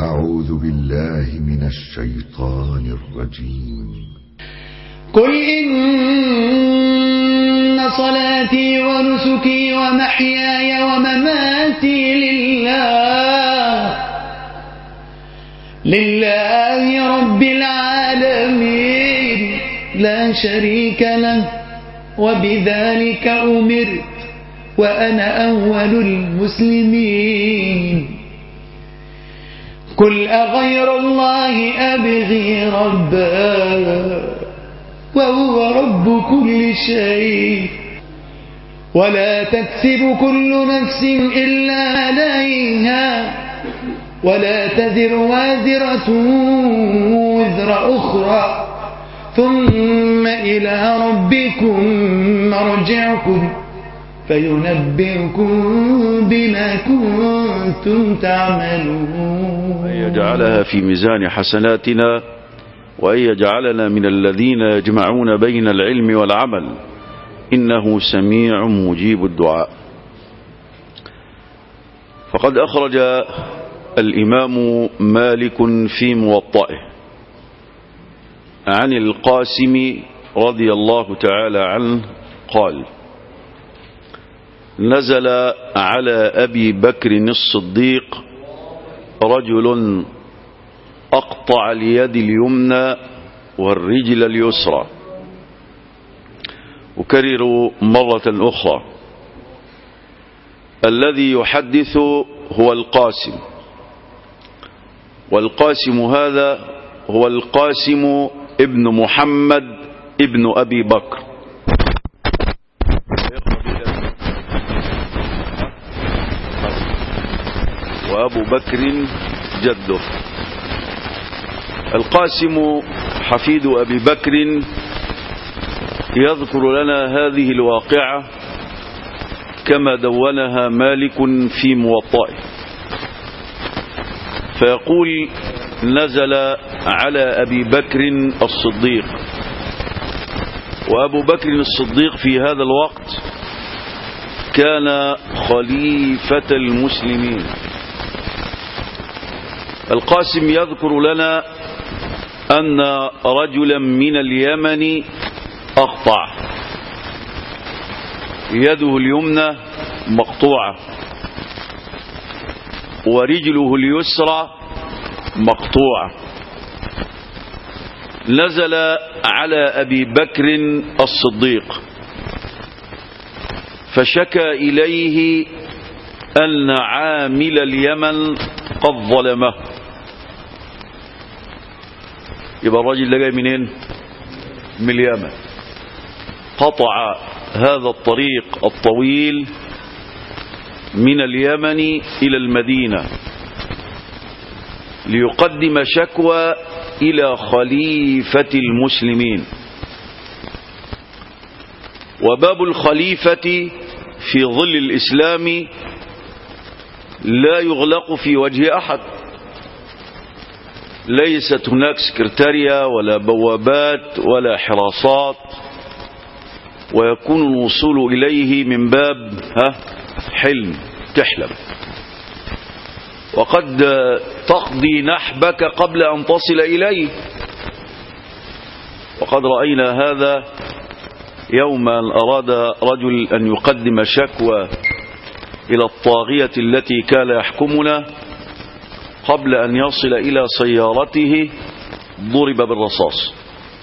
أعوذ بالله من الشيطان الرجيم قل إن صلاتي ونسكي ومحياي ومماتي لله لله رب العالمين لا شريك له وبذلك أمرت وأنا أول المسلمين قل أغير الله أبغي ربا وهو رب كل شيء ولا تكسب كل نفس إلا عليها ولا تذر وازرة وزر أخرى ثم إلى ربكم مرجعكم فينبئكم بما كنتم تعملون أن يجعلها في ميزان حسناتنا وأن يجعلنا من الذين يجمعون بين العلم والعمل إنه سميع مجيب الدعاء فقد أخرج الإمام مالك في موطئه عن القاسم رضي الله تعالى عنه قال نزل على أبي بكر الصديق رجل أقطع اليد اليمنى والرجل اليسرى أكرر مرة أخرى الذي يحدث هو القاسم والقاسم هذا هو القاسم ابن محمد ابن أبي بكر وأبو بكر جده القاسم حفيد أبي بكر يذكر لنا هذه الواقعة كما دونها مالك في موطئه فيقول نزل على أبي بكر الصديق وأبو بكر الصديق في هذا الوقت كان خليفة المسلمين القاسم يذكر لنا أن رجلا من اليمن أقطع يده اليمنى مقطوعة ورجله اليسرى مقطوعة نزل على أبي بكر الصديق فشكى إليه أن عامل اليمن قد ظلمه يبقى الراجل ده جاي منين من اليمن قطع هذا الطريق الطويل من اليمن إلى المدينة ليقدم شكوى إلى خليفة المسلمين وباب الخليفة في ظل الإسلام لا يغلق في وجه أحد ليست هناك سكرتاريا ولا بوابات ولا حراسات ويكون الوصول إليه من باب ها حلم تحلم وقد تقضي نحبك قبل أن تصل إليه وقد رأينا هذا يوم أن أراد رجل أن يقدم شكوى إلى الطاغية التي كان يحكمنا قبل أن يصل إلى سيارته ضرب بالرصاص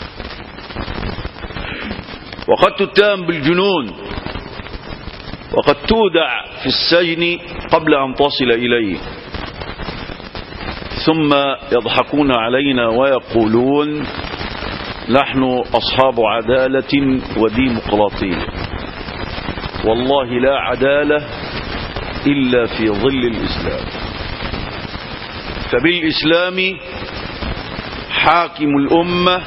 وقد تتهم بالجنون وقد تودع في السجن قبل أن تصل إليه ثم يضحكون علينا ويقولون نحن أصحاب عدالة وديمقراطية والله لا عدالة إلا في ظل الإسلام فبالإسلام حاكم الأمة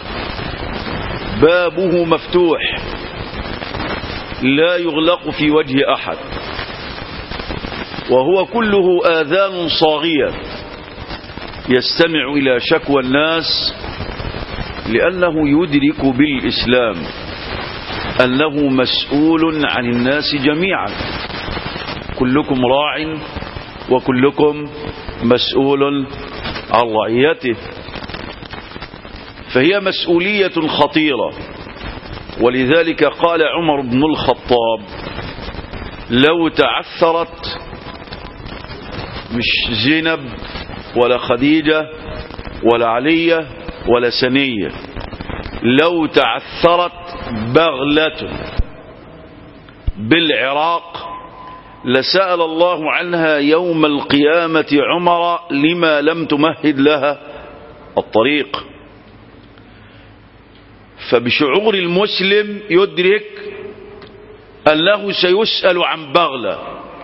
بابه مفتوح لا يغلق في وجه أحد وهو كله آذان صاغية يستمع إلى شكوى الناس لأنه يدرك بالإسلام أنه مسؤول عن الناس جميعا كلكم راع وكلكم مسؤول عن رعيته فهي مسؤولية خطيرة ولذلك قال عمر بن الخطاب لو تعثرت مش زينب ولا خديجة ولا علية ولا سنية لو تعثرت بغلة بالعراق لسأل الله عنها يوم القيامة عمر لما لم تمهد لها الطريق فبشعور المسلم يدرك أنه سيسأل عن بغلة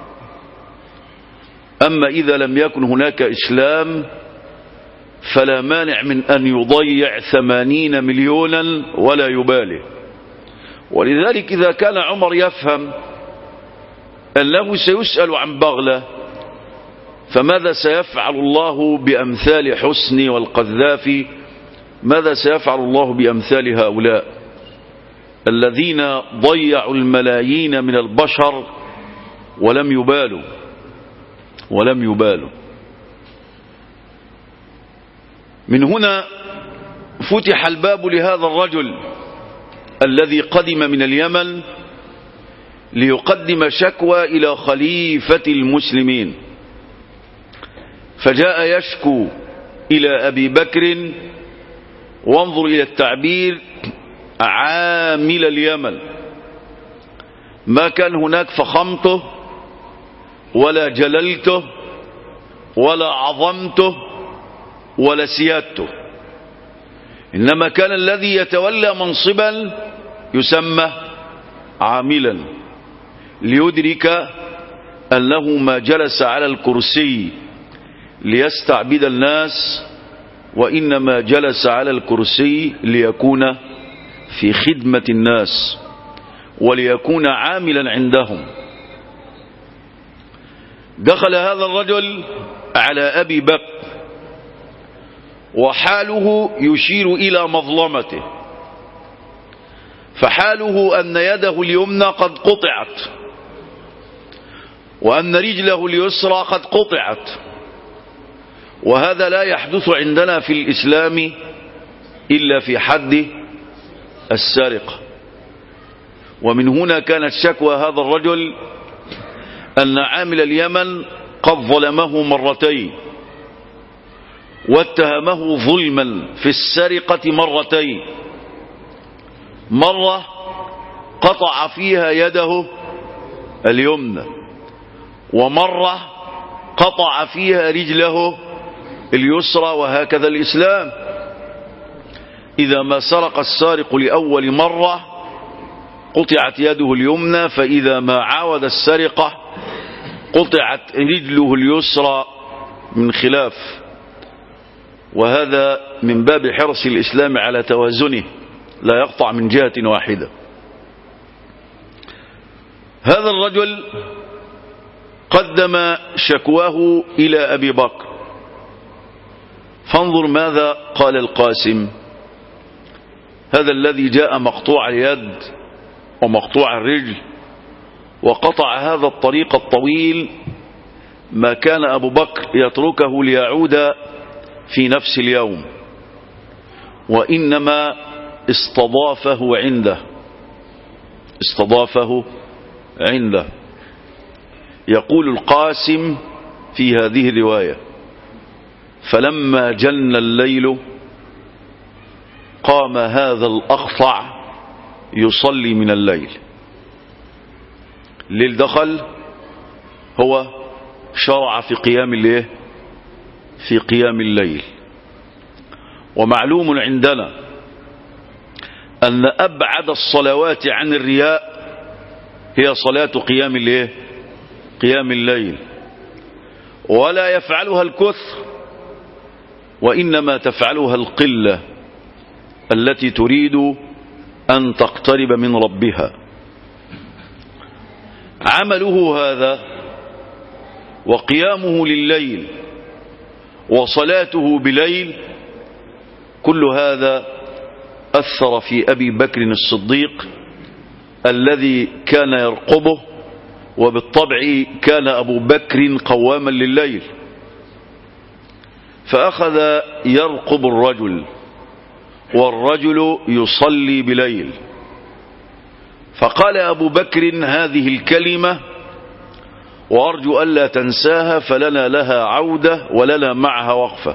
أما إذا لم يكن هناك إسلام فلا مانع من أن يضيع ثمانين مليونا ولا يبالي ولذلك إذا كان عمر يفهم أنه سيسأل عن بغلة فماذا سيفعل الله بأمثال حسني والقذافي ماذا سيفعل الله بأمثال هؤلاء الذين ضيعوا الملايين من البشر ولم يبالوا ولم يبالوا من هنا فتح الباب لهذا الرجل الذي قدم من اليمن ليقدم شكوى إلى خليفة المسلمين فجاء يشكو إلى أبي بكر وانظر إلى التعبير عامل اليمن ما كان هناك فخمته ولا جللته ولا عظمته ولا سيادته إنما كان الذي يتولى منصبا يسمى عاملا ليدرك أنه ما جلس على الكرسي ليستعبد الناس وإنما جلس على الكرسي ليكون في خدمة الناس وليكون عاملا عندهم دخل هذا الرجل على أبي بكر وحاله يشير إلى مظلمته فحاله أن يده اليمنى قد قطعت وأن رجله اليسرى قد قطعت وهذا لا يحدث عندنا في الإسلام إلا في حد السرقة ومن هنا كانت شكوى هذا الرجل أن عامل اليمن قد ظلمه مرتين واتهمه ظلما في السرقة مرتين مرة قطع فيها يده اليمنى ومرة قطع فيها رجله اليسرى وهكذا الإسلام إذا ما سرق السارق لأول مرة قطعت يده اليمنى فإذا ما عاود السرقة قطعت رجله اليسرى من خلاف وهذا من باب حرص الإسلام على توازنه لا يقطع من جهة واحدة هذا الرجل قدم شكواه إلى أبي بكر فانظر ماذا قال القاسم هذا الذي جاء مقطوع اليد ومقطوع الرجل وقطع هذا الطريق الطويل ما كان أبو بكر يتركه ليعود في نفس اليوم وإنما استضافه عنده استضافه عنده يقول القاسم في هذه الرواية فلما جن الليل قام هذا الأقطع يصلي من الليل الليل دخل هو شرع في قيام الليل في قيام الليل ومعلوم عندنا أن أبعد الصلوات عن الرياء هي صلاة قيام الليل قيام الليل ولا يفعلها الكثر وإنما تفعلها القلة التي تريد أن تقترب من ربها عمله هذا وقيامه لليل وصلاته بليل كل هذا أثر في أبي بكر الصديق الذي كان يرقبه وبالطبع كان أبو بكر قواما لليل فأخذ يرقب الرجل والرجل يصلي بليل فقال أبو بكر هذه الكلمة وأرجو ألا تنساها فلنا لها عودة ولنا معها وقفة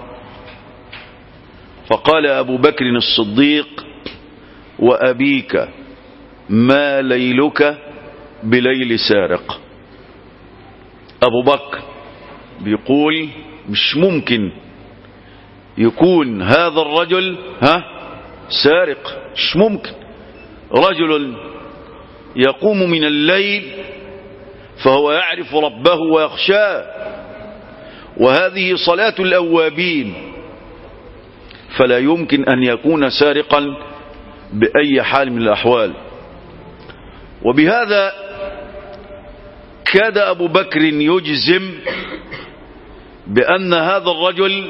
فقال أبو بكر الصديق وأبيك ما ليلك بليل سارق أبو بكر بيقول مش ممكن يكون هذا الرجل ها سارق مش ممكن رجل يقوم من الليل فهو يعرف ربه ويخشاه وهذه صلاة الأوابين فلا يمكن أن يكون سارقا بأي حال من الأحوال وبهذا كاد أبو بكر يجزم بأن هذا الرجل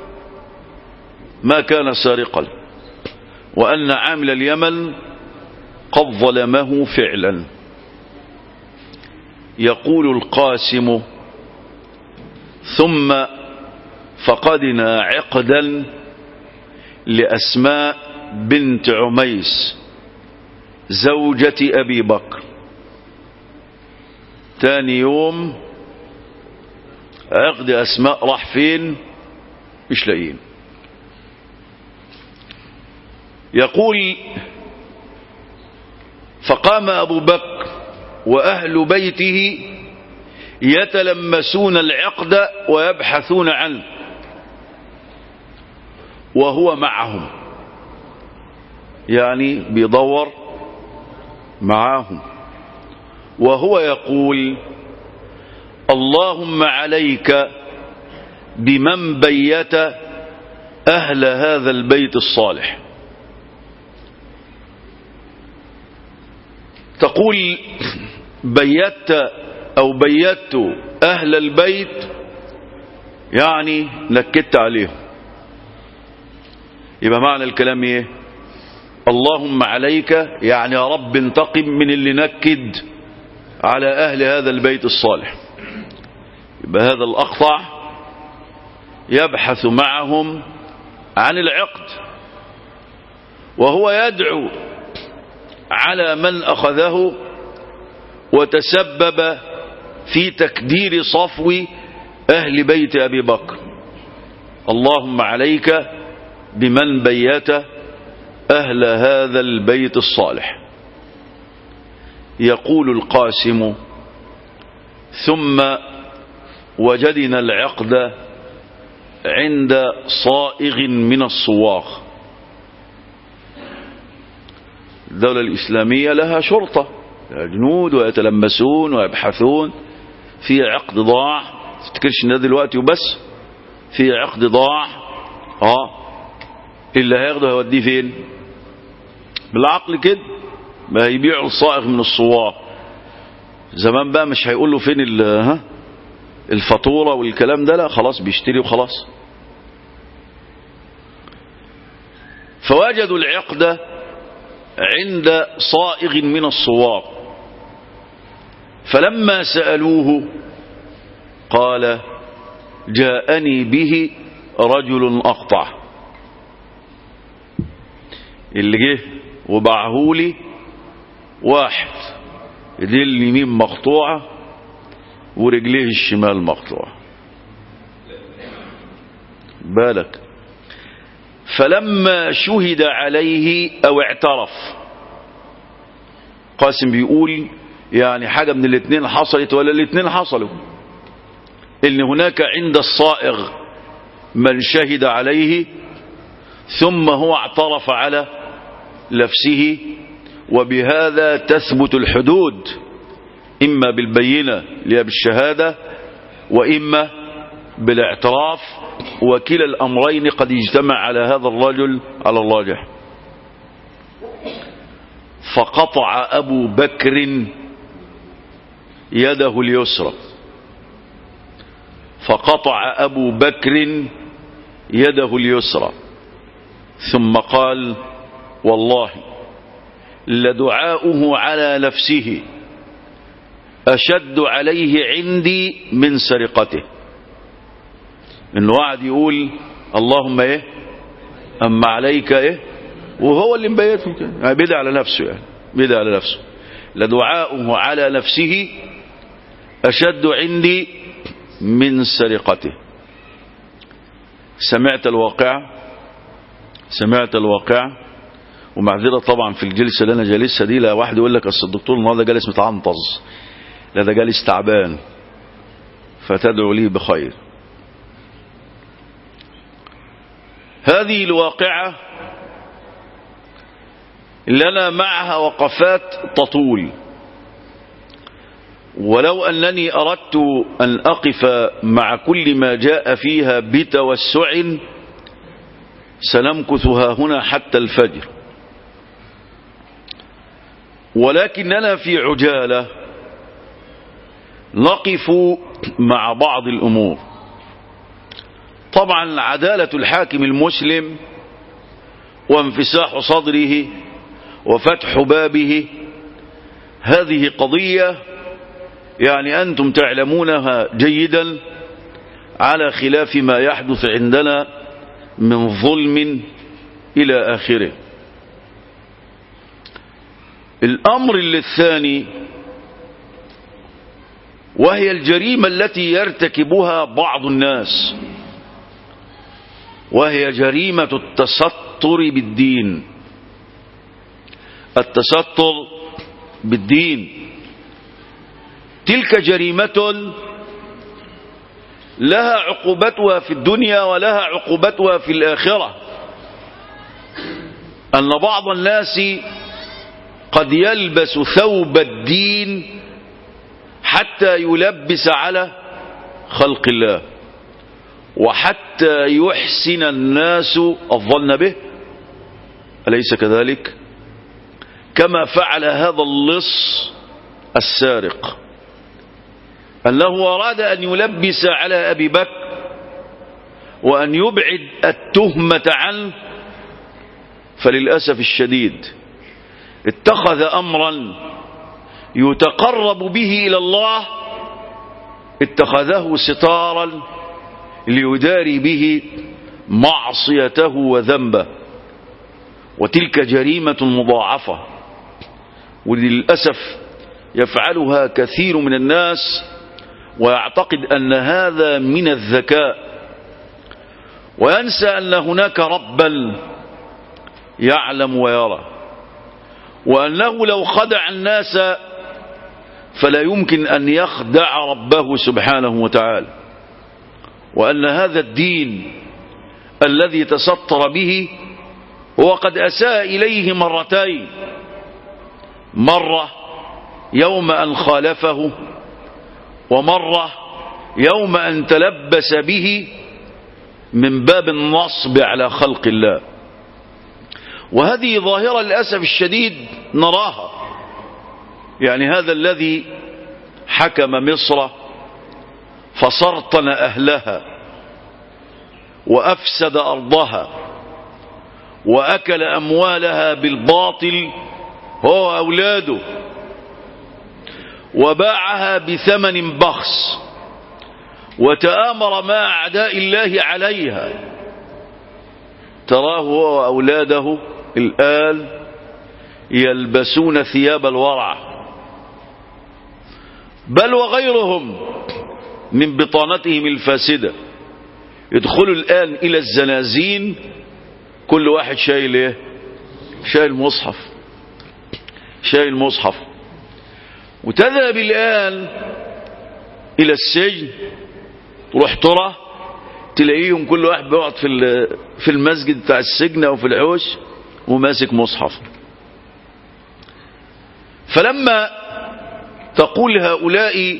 ما كان سارقا وأن عامل اليمن قد ظلمه فعلا يقول القاسم ثم فقدنا عقدا لأسماء بنت عميس زوجة أبي بكر تاني يوم عقد أسماء راح فين مش لاقيين يقول فقام أبو بكر وأهل بيته يتلمسون العقد ويبحثون عنه وهو معهم يعني بيدور معاهم وهو يقول اللهم عليك بمن بيت أهل هذا البيت الصالح تقول بيت أو بيت أهل البيت يعني نكدت عليهم يبقى معنى الكلام ايه اللهم عليك يعني يا رب انتقم من اللي نكد على أهل هذا البيت الصالح يبقى هذا الأقطع يبحث معهم عن العقد وهو يدعو على من أخذه وتسبب في تكدير صفو أهل بيت أبي بكر اللهم عليك بمن بيت أهل هذا البيت الصالح يقول القاسم ثم وجدنا العقد عند صائغ من الصواغ الدولة الإسلامية لها شرطة جنود ويتلمسون ويبحثون في عقد ضاع تفتكرش ان ده دلوقتي وبس في عقد ضاع اه اللي هياخده هيوديه فين بالعقل كده ما هيبيعوا الصائغ من الصواغ زمان بقى مش هيقول له فين ال ها الفاتوره والكلام ده لا خلاص بيشتري وخلاص فوجدوا العقد عند صائغ من الصواغ فلما سألوه قال جاءني به رجل أقطع اللي جه وبعهولي واحد ايديه اليمين مقطوعة ورجليه الشمال مقطوعة بالك فلما شهد عليه او اعترف قاسم بيقول يعني حاجة من الاثنين حصلت ولا الاثنين حصلوا ان هناك عند الصائغ من شهد عليه ثم هو اعترف على نفسه وبهذا تثبت الحدود إما بالبينة اللي هي بالشهادة وإما بالاعتراف وكلا الأمرين قد اجتمع على هذا الرجل على الراجح فقطع أبو بكر يده اليسرى فقطع أبو بكر يده اليسرى ثم قال والله لدعاؤه على نفسه أشد عليه عندي من سرقته انه قاعد يقول اللهم ايه اما عليك ايه وهو اللي مبيته كده يعني بدع على نفسه يعني بدع على نفسه لدعاؤه على نفسه أشد عندي من سرقته سمعت الواقع سمعت الواقع ومعذرة طبعا في الجلسة اللي أنا جالسها دي لا واحد يقول لك أصل الدكتور النهارده جالس متعنطز لا ده جالس تعبان فتدعو لي بخير هذه الواقعة لنا معها وقفات تطول ولو أنني أردت أن أقف مع كل ما جاء فيها بتوسع سنمكثها هنا حتى الفجر ولكننا في عجالة نقف مع بعض الأمور طبعا عدالة الحاكم المسلم وانفساح صدره وفتح بابه هذه قضية يعني أنتم تعلمونها جيدا على خلاف ما يحدث عندنا من ظلم إلى آخره الأمر الثاني وهي الجريمة التي يرتكبها بعض الناس وهي جريمة التستر بالدين التستر بالدين تلك جريمة لها عقوبتها في الدنيا ولها عقوبتها في الآخرة أن بعض الناس قد يلبس ثوب الدين حتى يلبس على خلق الله وحتى يحسن الناس الظن به أليس كذلك كما فعل هذا اللص السارق أنه أراد أن يلبس على أبي بكر وأن يبعد التهمة عنه فللأسف الشديد اتخذ أمرا يتقرب به إلى الله اتخذه ستارا ليداري به معصيته وذنبه وتلك جريمة مضاعفة وللأسف يفعلها كثير من الناس ويعتقد أن هذا من الذكاء وينسى أن هناك ربا يعلم ويرى وأنه لو خدع الناس فلا يمكن أن يخدع ربه سبحانه وتعالى وأن هذا الدين الذي تسطر به هو قد أساء إليه مرتين مرة يوم أن خالفه ومرة يوم أن تلبس به من باب النصب على خلق الله وهذه ظاهرة للأسف الشديد نراها يعني هذا الذي حكم مصر فسرطن أهلها وأفسد أرضها وأكل أموالها بالباطل هو أولاده وباعها بثمن بخس وتآمر مع أعداء الله عليها تراه هو وأولاده الآن يلبسون ثياب الورع بل وغيرهم من بطانتهم الفاسدة يدخلوا الآن إلى الزنازين كل واحد شايل ايه شايل مصحف شايل مصحف وتذهب الآن إلى السجن تروح ترى تلاقيهم كل واحد بيقعد في في المسجد بتاع السجن أو في الحوش وماسك مصحف فلما تقول هؤلاء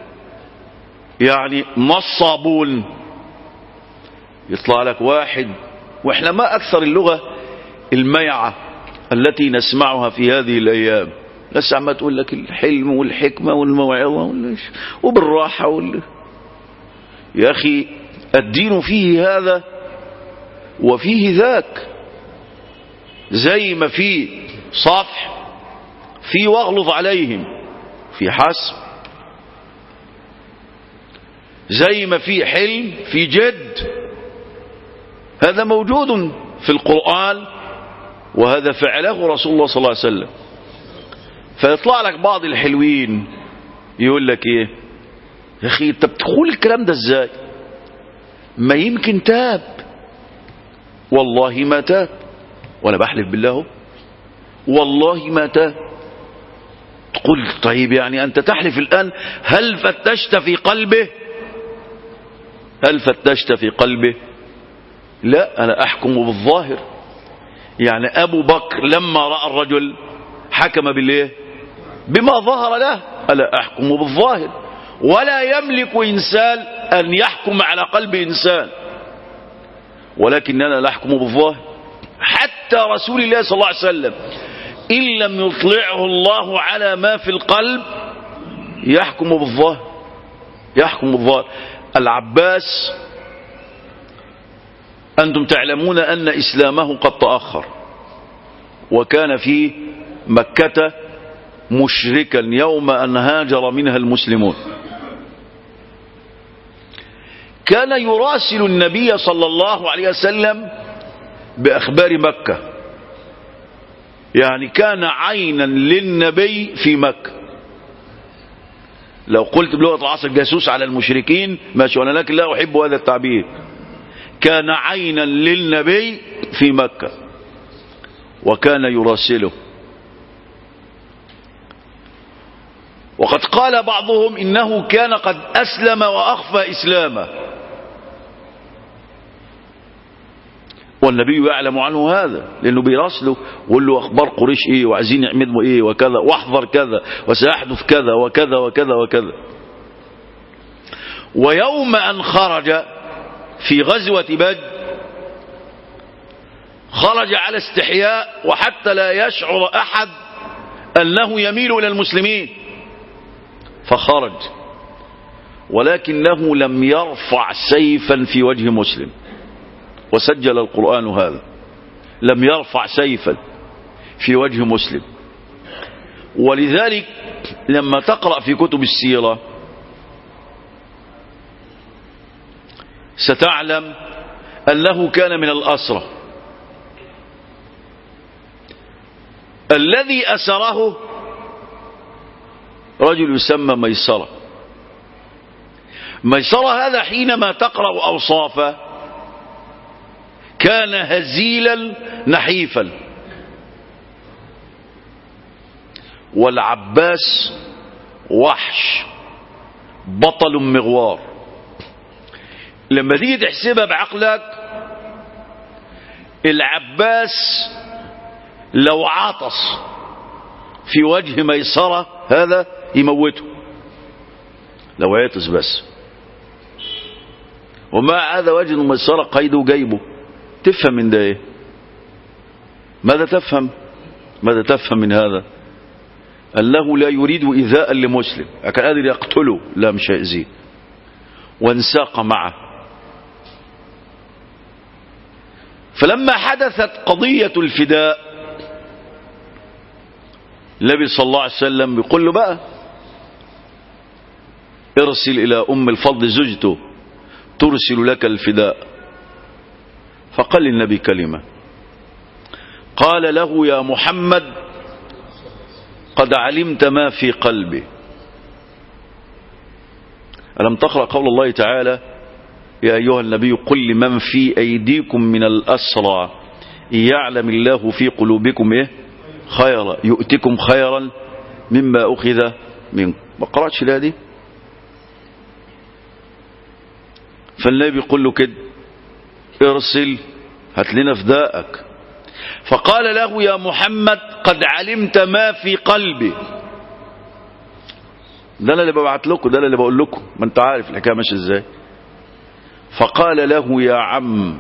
يعني نصابون يطلع لك واحد واحنا ما أكثر اللغة الميعة التي نسمعها في هذه الأيام ناس عم تقول لك الحلم والحكمة والموعظة وبالراحة وال... يا أخي الدين فيه هذا وفيه ذاك زي ما في صفح في واغلظ عليهم في حسب زي ما في حلم في جد هذا موجود في القرآن وهذا فعله رسول الله صلى الله عليه وسلم فيطلع لك بعض الحلوين يقول لك ايه يا اخي انت بتقول الكلام ده ازاي ما يمكن تاب والله ما تاب وانا بحلف بالله اهو. والله ما تاب تقول طيب يعني انت تحلف الان هل فتشت في قلبه هل فتشت في قلبه لا انا احكم بالظاهر يعني ابو بكر لما راى الرجل حكم بالايه بما ظهر له الا احكم بالظاهر ولا يملك انسان ان يحكم على قلب انسان ولكننا لا نحكم بالظاهر حتى رسول الله صلى الله عليه وسلم ان لم يطلعه الله على ما في القلب يحكم بالظاهر يحكم بالظاهر العباس أنتم تعلمون أن إسلامه قد تأخر وكان في مكة مشركا يوم أن هاجر منها المسلمون كان يراسل النبي صلى الله عليه وسلم بأخبار مكة يعني كان عينا للنبي في مكة لو قلت بلغة العصر جاسوس على المشركين ماشي وأنا لكن لا أحب هذا التعبير كان عينا للنبي في مكة وكان يراسله وقد قال بعضهم إنه كان قد أسلم وأخفى إسلامه والنبي يعلم عنه هذا لأنه بيراسله ويقول له أخبار قريش إيه وعايزين يعملوا إيه وكذا واحذر كذا وسيحدث كذا وكذا وكذا وكذا ويوم أن خرج في غزوة بدر خرج على استحياء وحتى لا يشعر أحد أنه يميل إلى المسلمين فخرج ولكنه لم يرفع سيفا في وجه مسلم وسجل القرآن هذا لم يرفع سيفا في وجه مسلم ولذلك لما تقرأ في كتب السيرة ستعلم أنه كان من الأسرة الذي أسره رجل يسمى ميسرة ميسرة هذا حينما تقرأ أوصافه كان هزيلا نحيفا والعباس وحش بطل مغوار لما تيجي تحسبها بعقلك العباس لو عطس في وجه ميسرة هذا يموته لو عطس بس ومع هذا وجه ميسرة قيده وجيبه تفهم من ده ايه ماذا تفهم ماذا تفهم من هذا أنه لا يريد إيذاء لمسلم كان قادر يقتله لا مش هيأذيه وانساق معه فلما حدثت قضية الفداء النبي صلى الله عليه وسلم بيقول له بقى ارسل إلى أم الفضل زوجته ترسل لك الفداء فقال النبي كلمة قال له يا محمد قد علمت ما في قلبي ألم تقرأ قول الله تعالى يا أيها النبي قل لمن في أيديكم من الأسرى يعلم الله في قلوبكم إيه خيرا يؤتكم خيرا مما أخذ منكم ما قرأتش لا دي فالنبي يقول له كده ارسل هات لنا فداءك فقال له يا محمد قد علمت ما في قلبي ده انا اللي ببعت لكم ده انا اللي بقول لكم ما انت عارف الحكايه ماشيه ازاي فقال له يا عم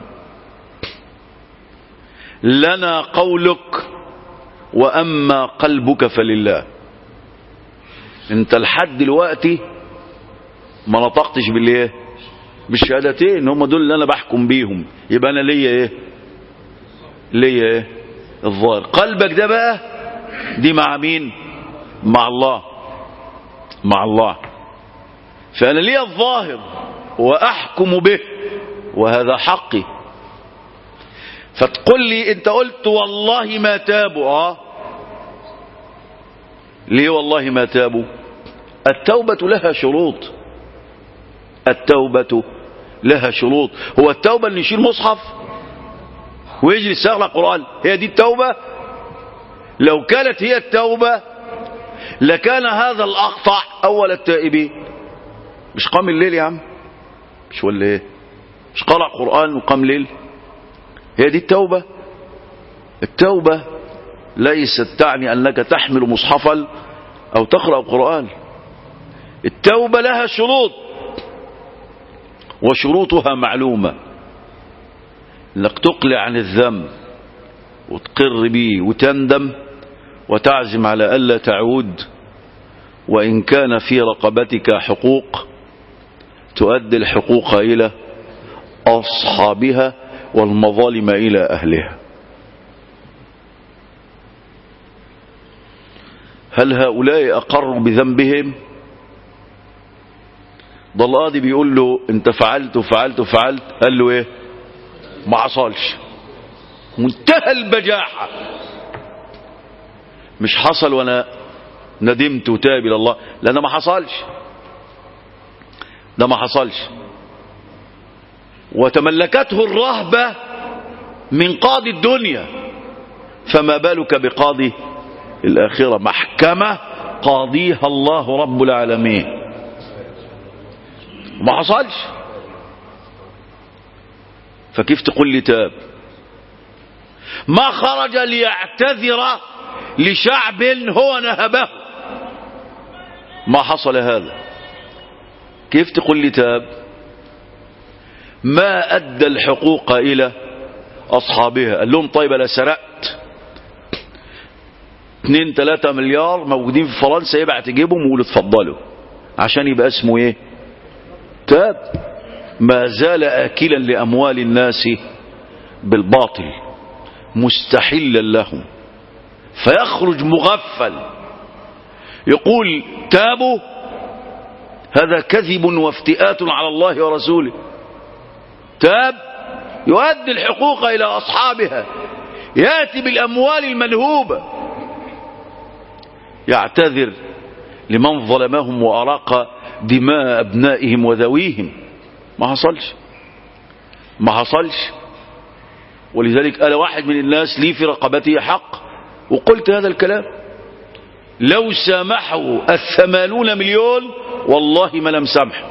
لنا قولك واما قلبك فلله انت لحد دلوقتي ما نطقتش بالايه بالشهادتين هم دول اللي انا بحكم بيهم يبقى انا ليا ايه ليا ايه الظاهر قلبك ده بقى دي مع مين مع الله مع الله فانا ليا الظاهر وأحكم به وهذا حقي فتقول لي انت قلت والله ما تابوا اه ليه والله ما تابوا التوبة لها شروط التوبة لها شروط هو التوبة اللي يشيل مصحف ويجلس يقرأ قرآن هي دي التوبة لو كانت هي التوبة لكان هذا الأقطع أول التائبين مش قام الليل يا عم مش ولا ايه مش قرأ قرآن وقام ليل هي دي التوبة التوبة ليست تعني أنك تحمل مصحفا أو تقرأ قرآن التوبة لها شروط وشروطها معلومة انك تقلع عن الذنب وتقر به وتندم وتعزم على ألا تعود وإن كان في رقبتك حقوق تؤدي الحقوق إلى أصحابها والمظالم إلى أهلها هل هؤلاء أقروا بذنبهم ده القاضي بيقول له انت فعلت وفعلت وفعلت قال له ايه ما حصلش منتهى البجاحة مش حصل وانا ندمت وتاب الى الله لان ما حصلش ده ما حصلش وتملكته الرهبة من قاضي الدنيا فما بالك بقاضي الآخرة محكمة قاضيها الله رب العالمين ما حصلش فكيف تقول لي تاب ما خرج ليعتذر لشعب هو نهبه ما حصل هذا كيف تقول لي تاب ما أدى الحقوق إلى أصحابها قال لهم طيب أنا سرقت 2 3 مليار موجودين في فرنسا يبعت يجيبهم ويقول اتفضلوا عشان يبقى اسمه ايه تاب ما زال آكلا لأموال الناس بالباطل مستحلا لهم فيخرج مغفل يقول تابوا هذا كذب وافتئات على الله ورسوله تاب يؤدي الحقوق إلى أصحابها يأتي بالأموال المنهوبة يعتذر لمن ظلمهم وأراق دماء أبنائهم وذويهم ما حصلش ما حصلش ولذلك قال واحد من الناس لي في رقبته حق وقلت هذا الكلام لو سامحوا الثمانون مليون والله ما لم سامحه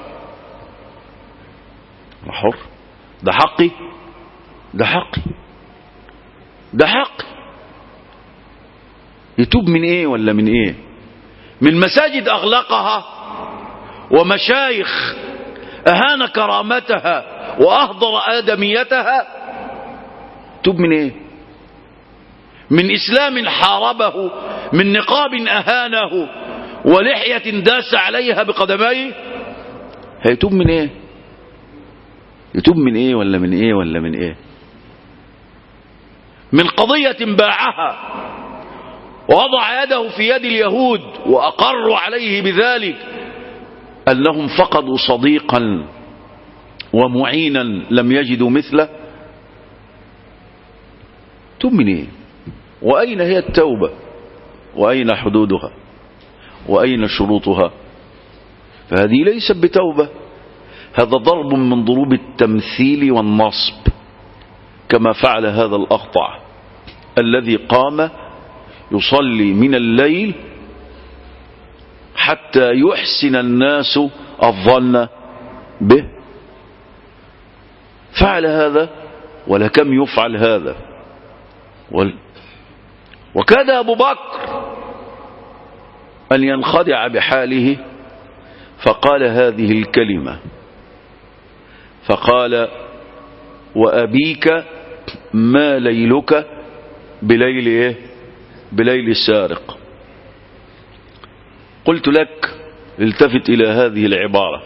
حر ده حقي ده حقي ده حقي يتوب من ايه ولا من ايه من مساجد اغلقها ومشايخ اهان كرامتها واهضر ادميتها توب من ايه من اسلام حاربه من نقاب اهانه ولحية داس عليها بقدميه هيتوب من ايه يتوب من ايه ولا من ايه ولا من ايه من قضية باعها ووضع يده في يد اليهود وأقروا عليه بذلك أنهم فقدوا صديقا ومعينا لم يجدوا مثله توب من ايه وأين هي التوبة وأين حدودها وأين شروطها فهذه ليست بتوبة هذا ضرب من ضروب التمثيل والنصب كما فعل هذا الأقطع الذي قام يصلي من الليل حتى يحسن الناس الظن به فعل هذا ولكم يفعل هذا وكاد أبو بكر أن ينخدع بحاله فقال هذه الكلمة فقال وأبيك ما ليلك بليل إيه بليل السارق قلت لك التفت إلى هذه العبارة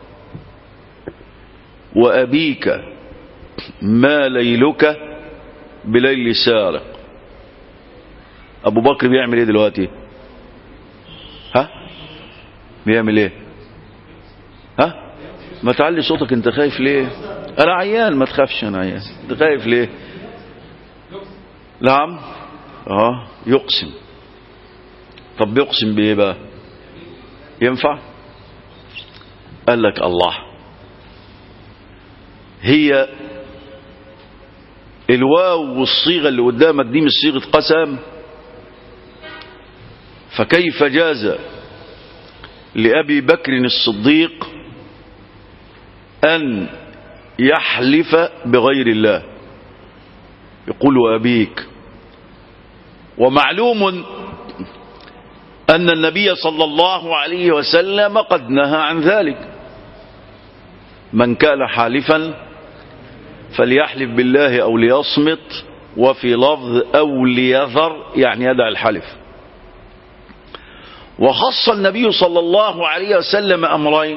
وأبيك ما ليلك بليل السارق أبو بكر بيعمل إيه دلوقتي ها بيعمل إيه ها ما تعلي صوتك انت خايف ليه انا عيان ما تخافش انا عيان انت خايف ليه نعم اه يقسم طب بيقسم بايه بقى ينفع قال لك الله هي الواو والصيغه اللي قدامك دي مش صيغه قسم فكيف جاز لأبي بكر الصديق أن يحلف بغير الله يقول أبيك ومعلوم أن النبي صلى الله عليه وسلم قد نهى عن ذلك من كان حالفا فليحلف بالله أو ليصمت وفي لفظ أو ليذر يعني يدع الحلف وخص النبي صلى الله عليه وسلم أمرين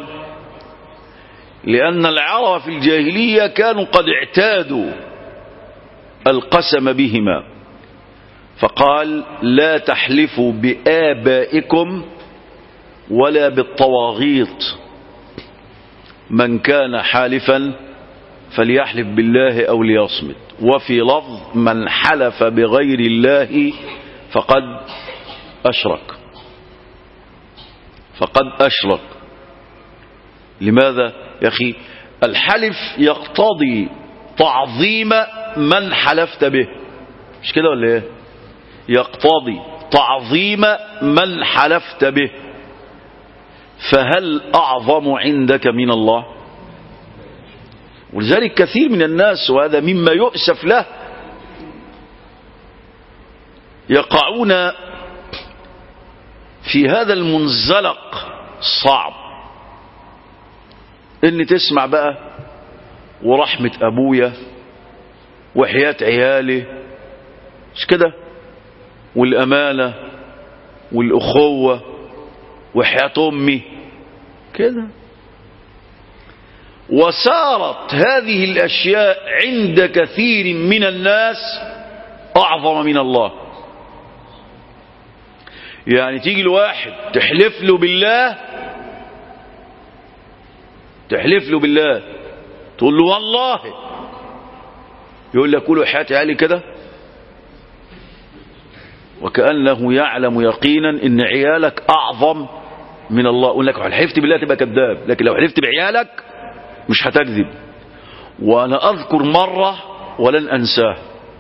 لأن العرب في الجاهلية كانوا قد اعتادوا القسم بهما فقال لا تحلفوا بآبائكم ولا بالطواغيط من كان حالفا فليحلف بالله أو ليصمت وفي لفظ من حلف بغير الله فقد أشرك فقد أشرك لماذا يا أخي الحلف يقتضي تعظيم من حلفت به مش كده ولا ايه يقتضي تعظيم من حلفت به فهل أعظم عندك من الله ولذلك كثير من الناس وهذا مما يؤسف له يقعون في هذا المنزلق الصعب ان تسمع بقى ورحمة ابويا وحياة عيالي مش كده والامانة والاخوة وحياة امي كده وصارت هذه الاشياء عند كثير من الناس اعظم من الله يعني تيجي الواحد تحلف له بالله تحلف له بالله تقول له والله يقول لك قولوا حياتي عالي كده وكأنه يعلم يقينا ان عيالك اعظم من الله يقول لك لو حلفت بالله تبقى كذاب لكن لو حلفت بعيالك مش هتكذب وانا اذكر مرة ولن انساه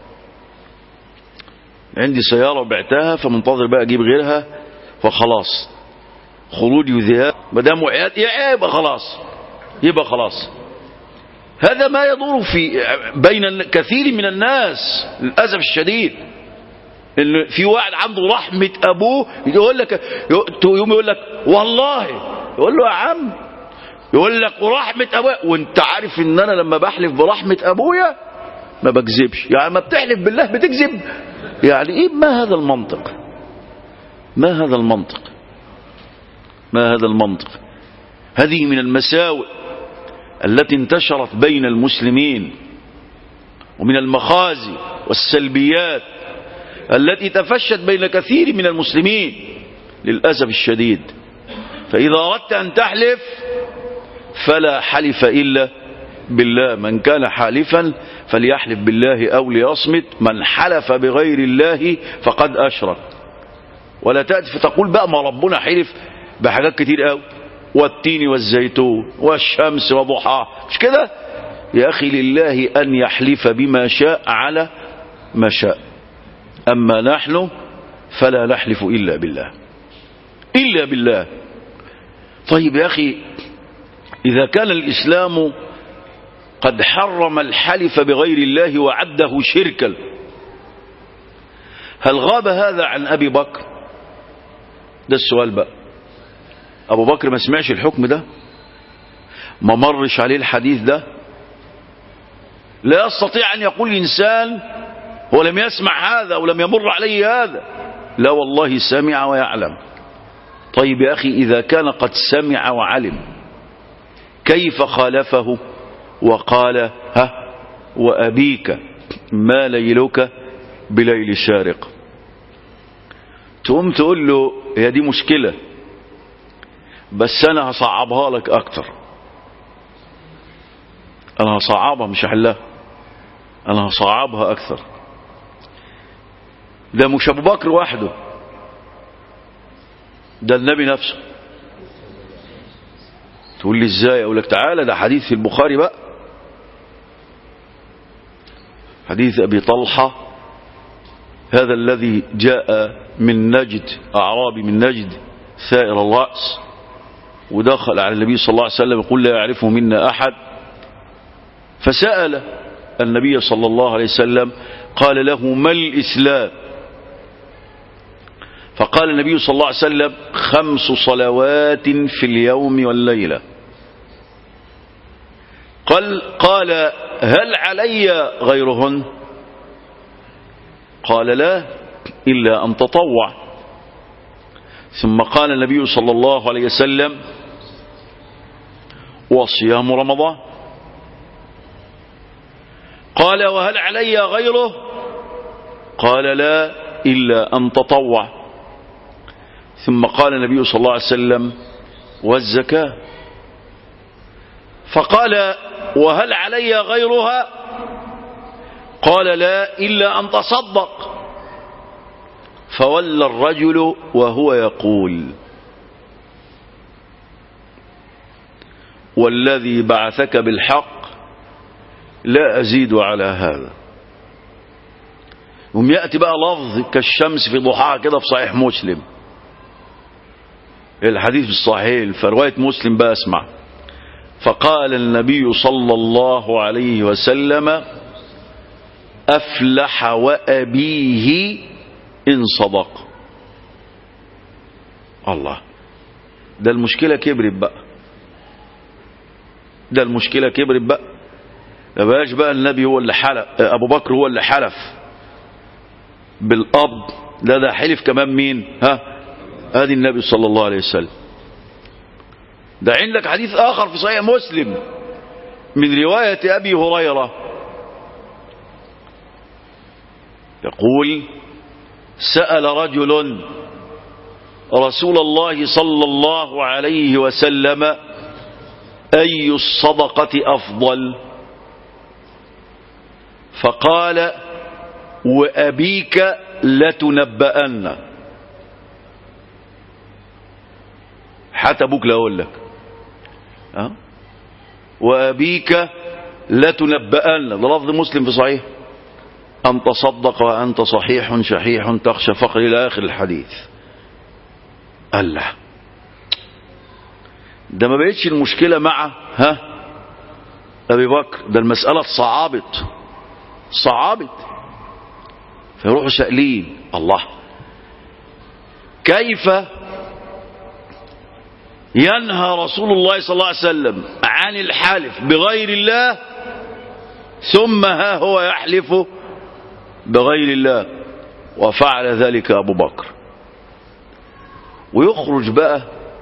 عندي سيارة وبعتها فمنتظر بقى اجيب غيرها فخلاص خروجي وذهاب ما دام وعيات يبقى خلاص يبقى خلاص هذا ما يدور في بين كثير من الناس للاسف الشديد ان في واحد عنده رحمه ابوه يقول لك يقوم يقول لك والله يقول له يا عم يقول لك ورحمه ابويا وانت عارف ان انا لما بحلف برحمه ابويا ما بكذبش يعني ما بتحلف بالله بتكذب يعني ايه ما هذا المنطق ما هذا المنطق ما هذا المنطق هذه من المساوئ التي انتشرت بين المسلمين ومن المخازي والسلبيات التي تفشت بين كثير من المسلمين للأسف الشديد فإذا أردت أن تحلف فلا حلف إلا بالله من كان حالفا فليحلف بالله أو ليصمت من حلف بغير الله فقد أشرك ولا تأتي فتقول بقى ما ربنا حلف بحاجات كتير قوي والتين والزيتون والشمس وضحاها مش كده يا أخي لله أن يحلف بما شاء على ما شاء أما نحن فلا نحلف إلا بالله إلا بالله طيب يا أخي إذا كان الإسلام قد حرم الحلف بغير الله وعده شركا هل غاب هذا عن أبي بكر ده السؤال بقى أبو بكر ما سمعش الحكم ده ما مرش عليه الحديث ده لا يستطيع أن يقول الإنسان هو لم يسمع هذا ولم يمر عليه هذا لا والله سمع ويعلم طيب يا أخي إذا كان قد سمع وعلم كيف خالفه وقال ها وأبيك ما ليلك بليل شارق تقوم تقول له هي دي مشكلة بس أنا هصعبها لك أكتر أنا هصعبها مش هحلها أنا هصعبها أكثر ده مش أبو بكر وحده ده النبي نفسه تقول لي ازاي اقول لك تعالى ده حديث في البخاري بقى حديث ابي طلحه هذا الذي جاء من نجد اعرابي من نجد ثائر الراس ودخل على النبي صلى الله عليه وسلم يقول لا يعرفه منا احد فسال النبي صلى الله عليه وسلم قال له ما الاسلام فقال النبي صلى الله عليه وسلم خمس صلوات في اليوم والليلة قال قال هل علي غيرهن قال لا إلا أن تطوع ثم قال النبي صلى الله عليه وسلم وصيام رمضان قال وهل علي غيره قال لا إلا أن تطوع ثم قال النبي صلى الله عليه وسلم والزكاة فقال وهل علي غيرها قال لا إلا أن تصدق فولى الرجل وهو يقول والذي بعثك بالحق لا أزيد على هذا يوم يأتي بقى لفظ كالشمس في ضحاها كده في صحيح مسلم الحديث الصحيح فرواية مسلم بقى اسمع فقال النبي صلى الله عليه وسلم أفلح وأبيه إن صدق الله ده المشكلة كبرت بقى ده المشكلة كبرت بقى ما بقاش بقى النبي هو اللي حلف أبو بكر هو اللي حلف بالأب لا ده حلف كمان مين ها هذه النبي صلى الله عليه وسلم ده عندك حديث آخر في صحيح مسلم من رواية أبي هريرة يقول سأل رجل رسول الله صلى الله عليه وسلم أي الصدقة أفضل فقال وأبيك لتنبأن حتى أبوك لا أقول لك أه؟ وأبيك لتنبأن ده لفظ مسلم في صحيح أن تصدق وأنت صحيح شحيح تخشى فقر إلى آخر الحديث الله ده ما بقتش المشكلة مع ها أبي بكر ده المسألة صعابت صعابت فيروحوا سائلين الله كيف ينهى رسول الله صلى الله عليه وسلم عن الحلف بغير الله ثم ها هو يحلف بغير الله وفعل ذلك أبو بكر ويخرج بقى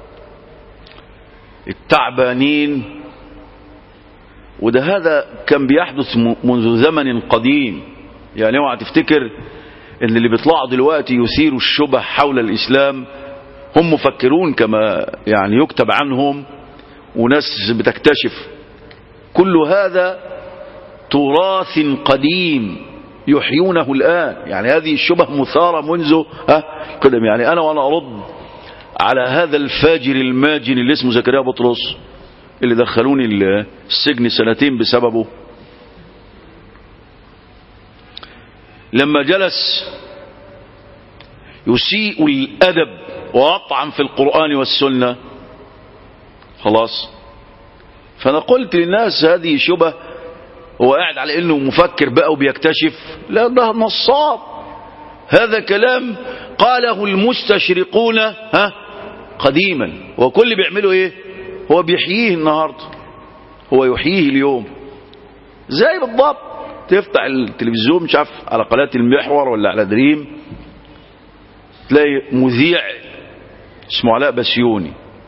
التعبانين وده هذا كان بيحدث منذ زمن قديم يعني اوعى تفتكر ان اللي بيطلعوا دلوقتي يثيروا الشبه حول الاسلام هم مفكرون كما يعني يكتب عنهم وناس بتكتشف كل هذا تراث قديم يحيونه الآن يعني هذه الشبه مثارة منذ ها قدم يعني أنا وأنا أرد على هذا الفاجر الماجن اللي اسمه زكريا بطرس اللي دخلوني السجن سنتين بسببه لما جلس يسيء الأدب ويطعن في القرآن والسنة خلاص فأنا قلت للناس هذه شبه هو قاعد على انه مفكر بقى وبيكتشف لا ده نصاب هذا كلام قاله المستشرقون ها قديما وكل اللي بيعمله ايه هو بيحييه النهارده هو يحييه اليوم زي بالضبط تفتح التلفزيون مش عارف على قناه المحور ولا على دريم تلاقي مذيع اسمه علاء بسيوني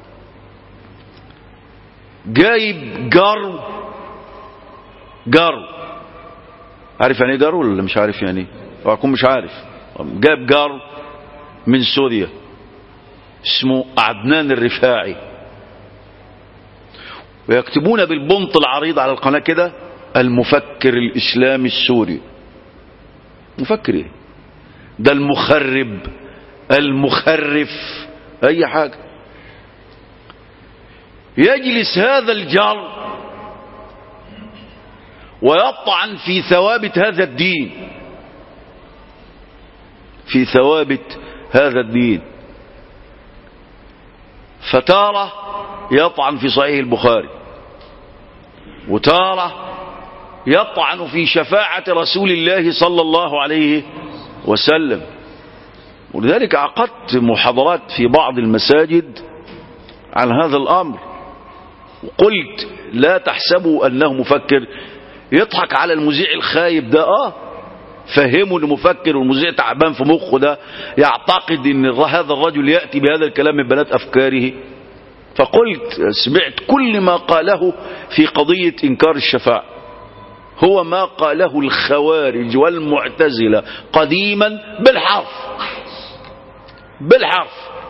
جايب جرو جرو عارف يعني ايه جرو ولا مش عارف يعني ايه اكون مش عارف جاب جرو من سوريا اسمه عدنان الرفاعي ويكتبون بالبنط العريض على القناة كده المفكر الإسلامي السوري مفكر ايه ده المخرب المخرف أي حاجة يجلس هذا الجار ويطعن في ثوابت هذا الدين في ثوابت هذا الدين فتارة يطعن في صحيح البخاري وتارة يطعن في شفاعة رسول الله صلى الله عليه وسلم ولذلك عقدت محاضرات في بعض المساجد عن هذا الأمر وقلت لا تحسبوا أنه مفكر يضحك على المذيع الخايب ده آه فهموا انه مفكر والمذيع تعبان في مخه ده يعتقد ان هذا الرجل يأتي بهذا الكلام من بنات أفكاره فقلت سمعت كل ما قاله في قضية إنكار الشفاعة هو ما قاله الخوارج والمعتزلة قديما بالحرف بالحرف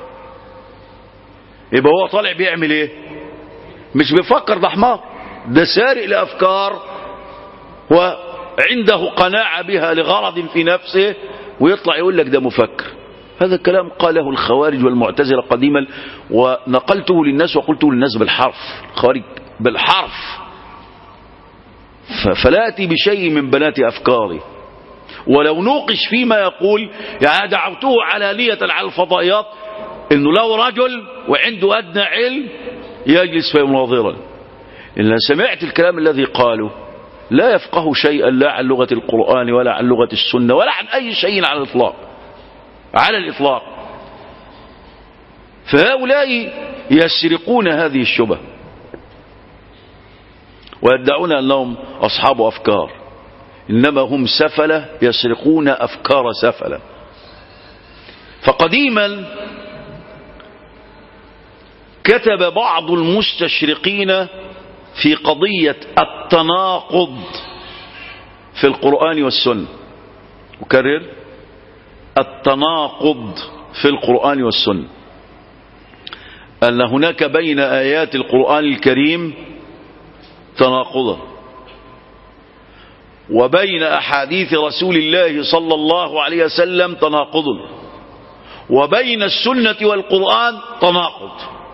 يبقى هو طالع بيعمل ايه مش بيفكر ده حمار ده سارق لأفكار وعنده قناعة بها لغرض في نفسه ويطلع يقول لك ده مفكر هذا الكلام قاله الخوارج والمعتزلة قديما ونقلته للناس وقلته للناس بالحرف الخوارج بالحرف فلا أتي بشيء من بنات أفكاري ولو نوقش فيما يقول يعني دعوته علانية على الفضائيات انه لو رجل وعنده ادنى علم يجلس فيناظرا إن سمعت الكلام الذي قاله لا يفقه شيئا لا عن لغة القرآن ولا عن لغة السنة ولا عن أي شيء على الإطلاق على الإطلاق فهؤلاء يسرقون هذه الشبه ويدعون أنهم أصحاب أفكار إنما هم سفلة يسرقون أفكار سفلة فقديما كتب بعض المستشرقين في قضية التناقض في القرآن والسنة أكرر التناقض في القرآن والسنة أن هناك بين آيات القرآن الكريم تناقضا وبين أحاديث رسول الله صلى الله عليه وسلم تناقض وبين السنة والقرآن تناقض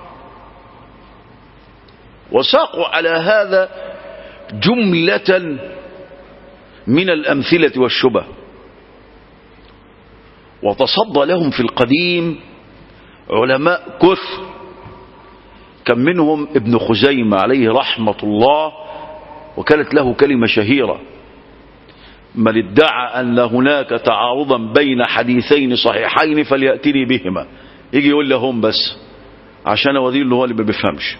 وساقوا على هذا جملة من الأمثلة والشبه وتصدى لهم في القديم علماء كثر كان منهم ابن خزيمة عليه رحمة الله وكانت له كلمة شهيرة من ادعى أن هناك تعارضا بين حديثين صحيحين فليأتني بهما يجي يقول لهم بس عشان أوديه اللي هو اللي ما بيفهمش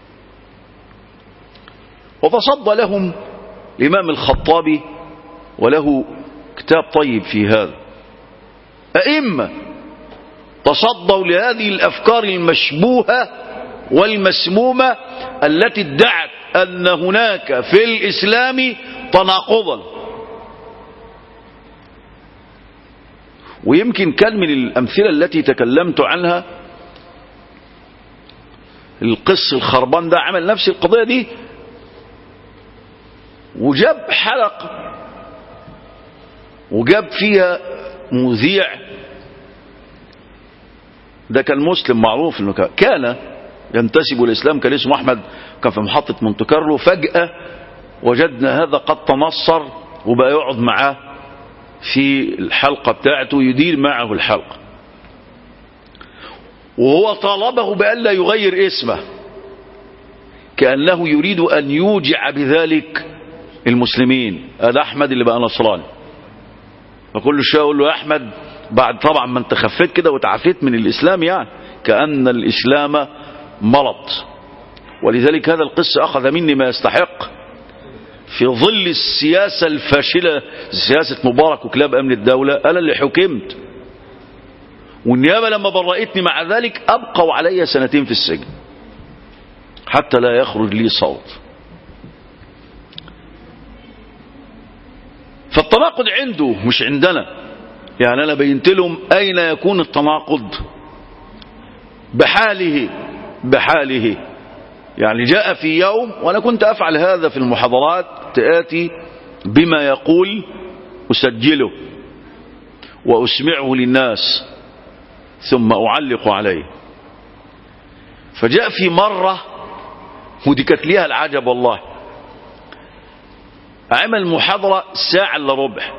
وتصدى لهم الإمام الخطابي وله كتاب طيب في هذا أئمة تصدوا لهذه الأفكار المشبوهة والمسمومة التي ادعت أن هناك في الإسلام تناقضا ويمكن كان من الأمثلة التي تكلمت عنها القس الخربان ده عمل نفس القضية دي وجاب حلقة وجاب فيها مذيع ده كان مسلم معروف انه كان ينتسب الاسلام كان اسمه احمد كان في محطة مونte كارلو فجأة وجدنا هذا قد تنصر وبقى يقعد معاه في الحلقة بتاعته يدير معه الحلقة وهو طالبه بأن لا يغير اسمه كأنه يريد أن يوجع بذلك المسلمين هذا أحمد اللي بقى نصراني فكل شوية أقول له يا أحمد بعد طبعا ما انت خفيت كده وتعافيت من الإسلام يعني كأن الإسلام مرض ولذلك هذا القس أخذ مني ما يستحق في ظل السياسة الفاشلة سياسة مبارك وكلاب أمن الدولة أنا اللي حكمت والنيابة لما برأتني مع ذلك أبقوا علي سنتين في السجن حتى لا يخرج لي صوت فالتناقض عنده مش عندنا يعني أنا بينت لهم أين يكون التناقض بحاله بحاله يعني جاء في يوم وأنا كنت أفعل هذا في المحاضرات تآتي بما يقول أسجله وأسمعه للناس ثم أعلق عليه فجاء في مرة ودي كانت ليها العجب والله عمل محاضرة ساعة الا ربع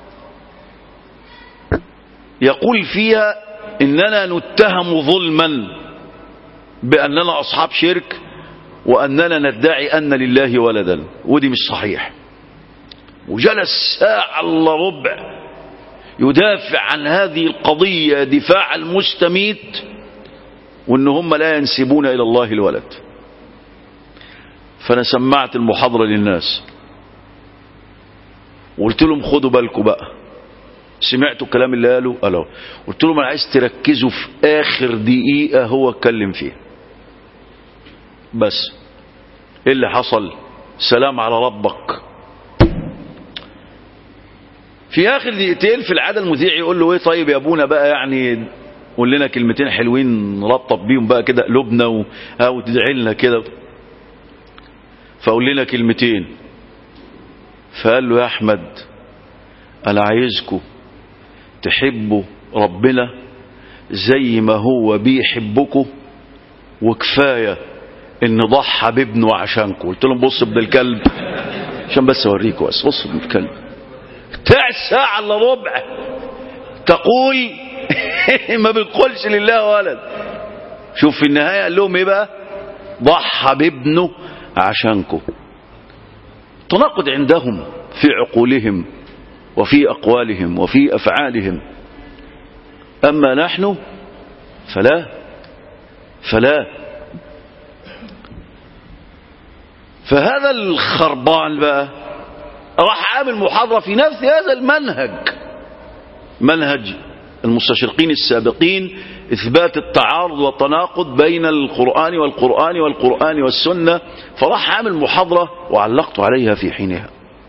يقول فيها إننا نتهم ظلما بأننا أصحاب شرك وأننا ندعي أن لله ولدا ودي مش صحيح وجلس ساعة الا ربع يدافع عن هذه القضية دفاع المستميت وان هم لا ينسبون الى الله الولد فانا سمعت المحاضرة للناس وقلت لهم خدوا بالكم بقى سمعتوا الكلام اللي قاله قالوا قلت لهم انا عايز تركزوا في اخر دقيقة هو اتكلم فيها بس ايه اللي حصل سلام على ربك في اخر دقيقتين في العاده المذيع يقول له ايه طيب يا ابونا بقى يعني قول لنا كلمتين حلوين نرطب بيهم بقى كده قلوبنا و... او تدعي لنا كده فقول لنا كلمتين فقال له يا احمد انا عايزكم تحبوا ربنا زي ما هو بيحبكم وكفايه ان ضحى بابنه عشانكم قلت لهم بص ابن الكلب عشان بس اوريكم بس بص ابن الكلب بتاع ساعة الا ربع تقول ما بتقولش لله ولد شوف في النهاية قال لهم ايه بقى ضحى بابنه عشانكم تناقض عندهم في عقولهم وفي أقوالهم وفي أفعالهم أما نحن فلا فلا فهذا الخربان بقى راح عامل محاضرة في نفس هذا المنهج منهج المستشرقين السابقين إثبات التعارض والتناقض بين القرآن والقرآن والقرآن والسنة فراح عامل محاضرة وعلقت عليها في حينها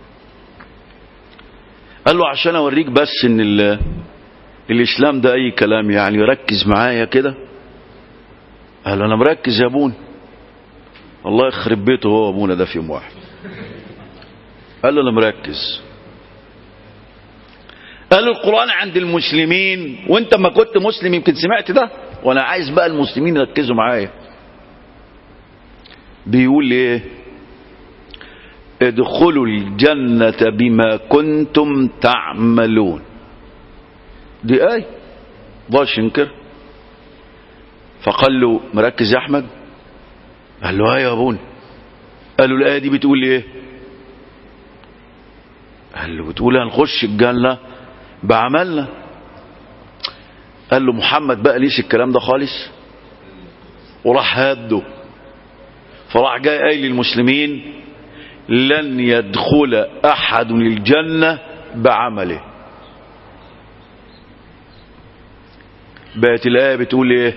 قال له عشان أوريك بس إن ال- الإسلام ده أي كلام يعني ركز معايا كده قال له أنا مركز يا أبونا الله يخرب بيته هو أبونا ده في يوم واحد قال له انا مركز قال له القرآن عند المسلمين وانت ما كنت مسلم يمكن سمعت ده وانا عايز بقى المسلمين يركزوا معايا بيقول ايه ادخلوا الجنة بما كنتم تعملون دي ايه ضاش ينكر فقال له مركز يا احمد قال له ايه يا ابونا قال له الايه دي بتقول ايه قال له بتقول هنخش الجنة بعملنا قال له محمد بقى ليش الكلام ده خالص وراح هاده فراح جاي قايل للمسلمين لن يدخل احد الجنة بعمله بقت الآية بتقول ايه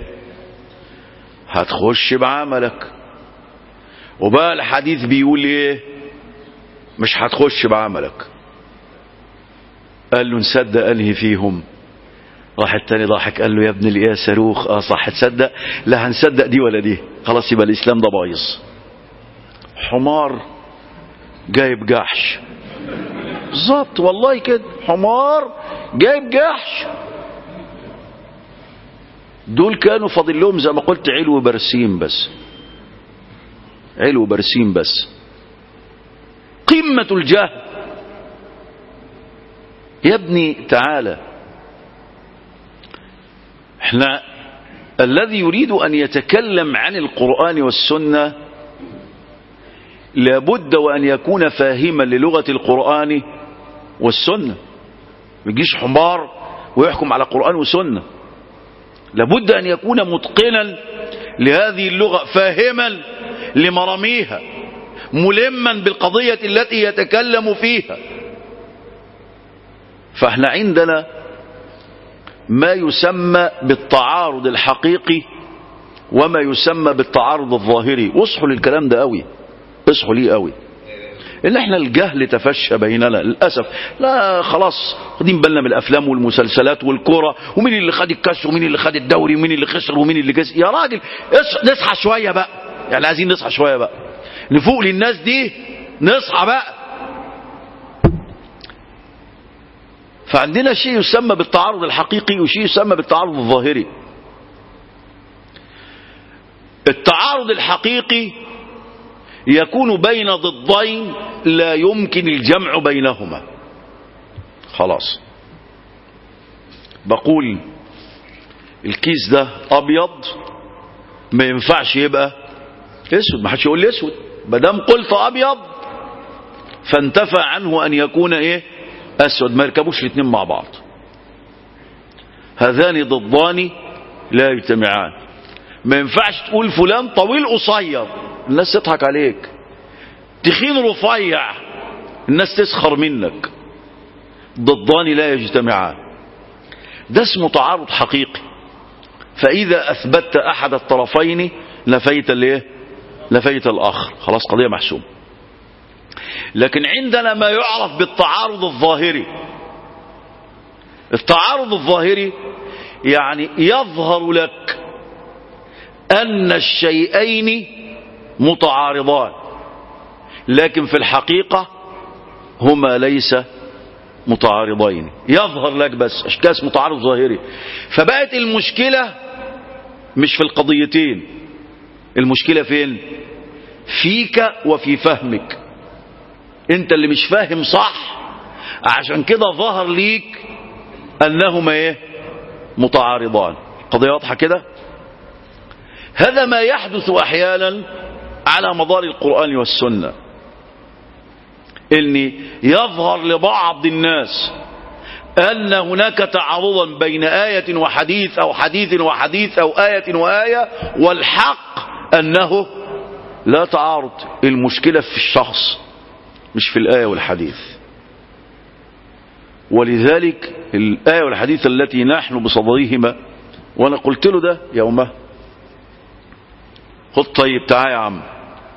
هتخش بعملك وبقى الحديث بيقول ايه مش هتخش بعملك قال له نصدق انهي فيهم راح التاني ضحك قال له يا ابن الايه صاروخ اه صح تصدق لا هنصدق دي ولا دي خلاص يبقى الاسلام ده بايظ حمار جايب جحش بالظبط والله كده حمار جايب جحش دول كانوا فاضل لهم زي ما قلت علو برسيم بس علو برسيم بس قمة الجهل يا ابني تعالى احنا الذي يريد ان يتكلم عن القرآن والسنة لابد وان يكون فاهما للغة القرآن والسنة ما يجيش حمار ويحكم على قرآن وسنة لابد ان يكون متقنا لهذه اللغة فاهما لمراميها ملما بالقضية التي يتكلم فيها فاحنا عندنا ما يسمى بالتعارض الحقيقي وما يسمى بالتعارض الظاهري واصحوا للكلام ده قوي اصحوا ليه قوي ان احنا الجهل تفشى بيننا للاسف لا خلاص واخدين بالنا من الافلام والمسلسلات والكوره ومين اللي خد الكاس ومين اللي خد الدوري ومين اللي خسر ومين اللي جز يا راجل اص- نصحى شويه بقى يعني عايزين نصحى شوية بقى نفوق للناس دي نصحى بقى فعندنا شيء يسمى بالتعارض الحقيقي وشيء يسمى بالتعارض الظاهري التعارض الحقيقي يكون بين ضدين لا يمكن الجمع بينهما خلاص بقول الكيس ده ابيض ما ينفعش يبقى اسود ما حدش يقول لي اسود ما دام قلت ابيض فانتفى عنه ان يكون ايه اسود ما يركبوش الاثنين مع بعض هذان ضدان لا يجتمعان ما ينفعش تقول فلان طويل قصير الناس تضحك عليك تخين رفيع الناس تسخر منك ضدان لا يجتمعان ده اسمه تعارض حقيقي فإذا أثبتت أحد الطرفين نفيت الايه نفيت الآخر خلاص قضية محسومة لكن عندنا ما يعرف بالتعارض الظاهري التعارض الظاهري يعني يظهر لك أن الشيئين متعارضان لكن في الحقيقة هما ليس متعارضين يظهر لك بس اشكاس متعارض ظاهري فبقت المشكلة مش في القضيتين المشكلة فين فيك وفي فهمك انت اللي مش فاهم صح عشان كده ظهر ليك انهما ايه متعارضان قضية واضحة كده هذا ما يحدث احيانا على مدار القرآن والسنة ان يظهر لبعض الناس ان هناك تعارضا بين آية وحديث او حديث وحديث او آية وآية والحق انه لا تعارض المشكلة في الشخص مش في الآية والحديث ولذلك الآية والحديث التي نحن بصدرهما وانا قلت له ده يومه خد طيب تعال يا عم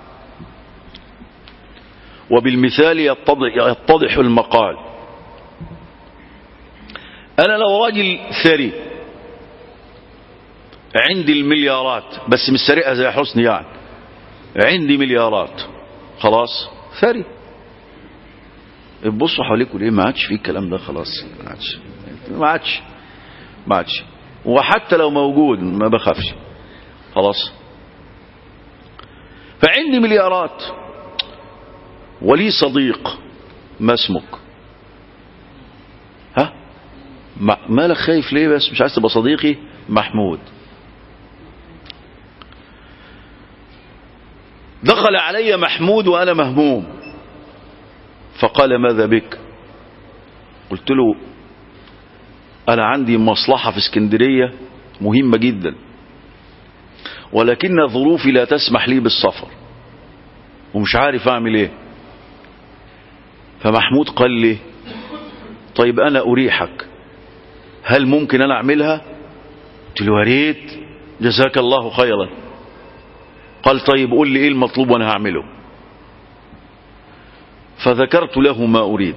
وبالمثال يتضح, يتضح المقال أنا لو راجل ثري عندي المليارات بس مش سريعة زي حسني يعني عندي مليارات خلاص ثري بصوا حواليكم ليه ما عادش في الكلام ده خلاص ما عادش ما عادش ما عادش وحتى لو موجود ما بخافش خلاص فعندي مليارات ولي صديق ما اسمك ها مالك خايف ليه بس مش عايز تبقى صديقي محمود دخل علي محمود وانا مهموم فقال ماذا بك قلت له انا عندي مصلحة في اسكندرية مهمة جدا ولكن ظروفي لا تسمح لي بالسفر ومش عارف اعمل ايه فمحمود قال لي طيب انا اريحك هل ممكن انا اعملها قلت له يا ريت جزاك الله خيرا قال طيب قول لي ايه المطلوب وانا هعمله فذكرت له ما اريد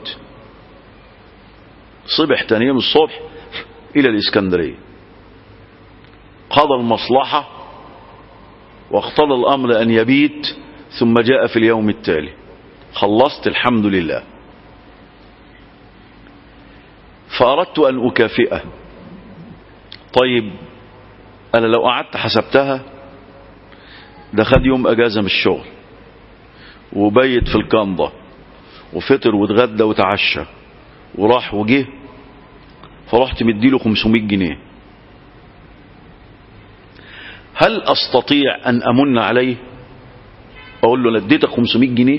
صبح تاني يوم الصبح الى الاسكندريه قضى المصلحه واقتضى الامر ان يبيت ثم جاء في اليوم التالي خلصت الحمد لله فأردت أن أكافئه طيب أنا لو قعدت حسبتها ده خد يوم أجازة من الشغل وبيت في الكنضة وفطر واتغدى وتعشى وراح وجه فرحت مديله 500 جنيه هل أستطيع أن أمن عليه أقول له أنا اديتك 500 جنيه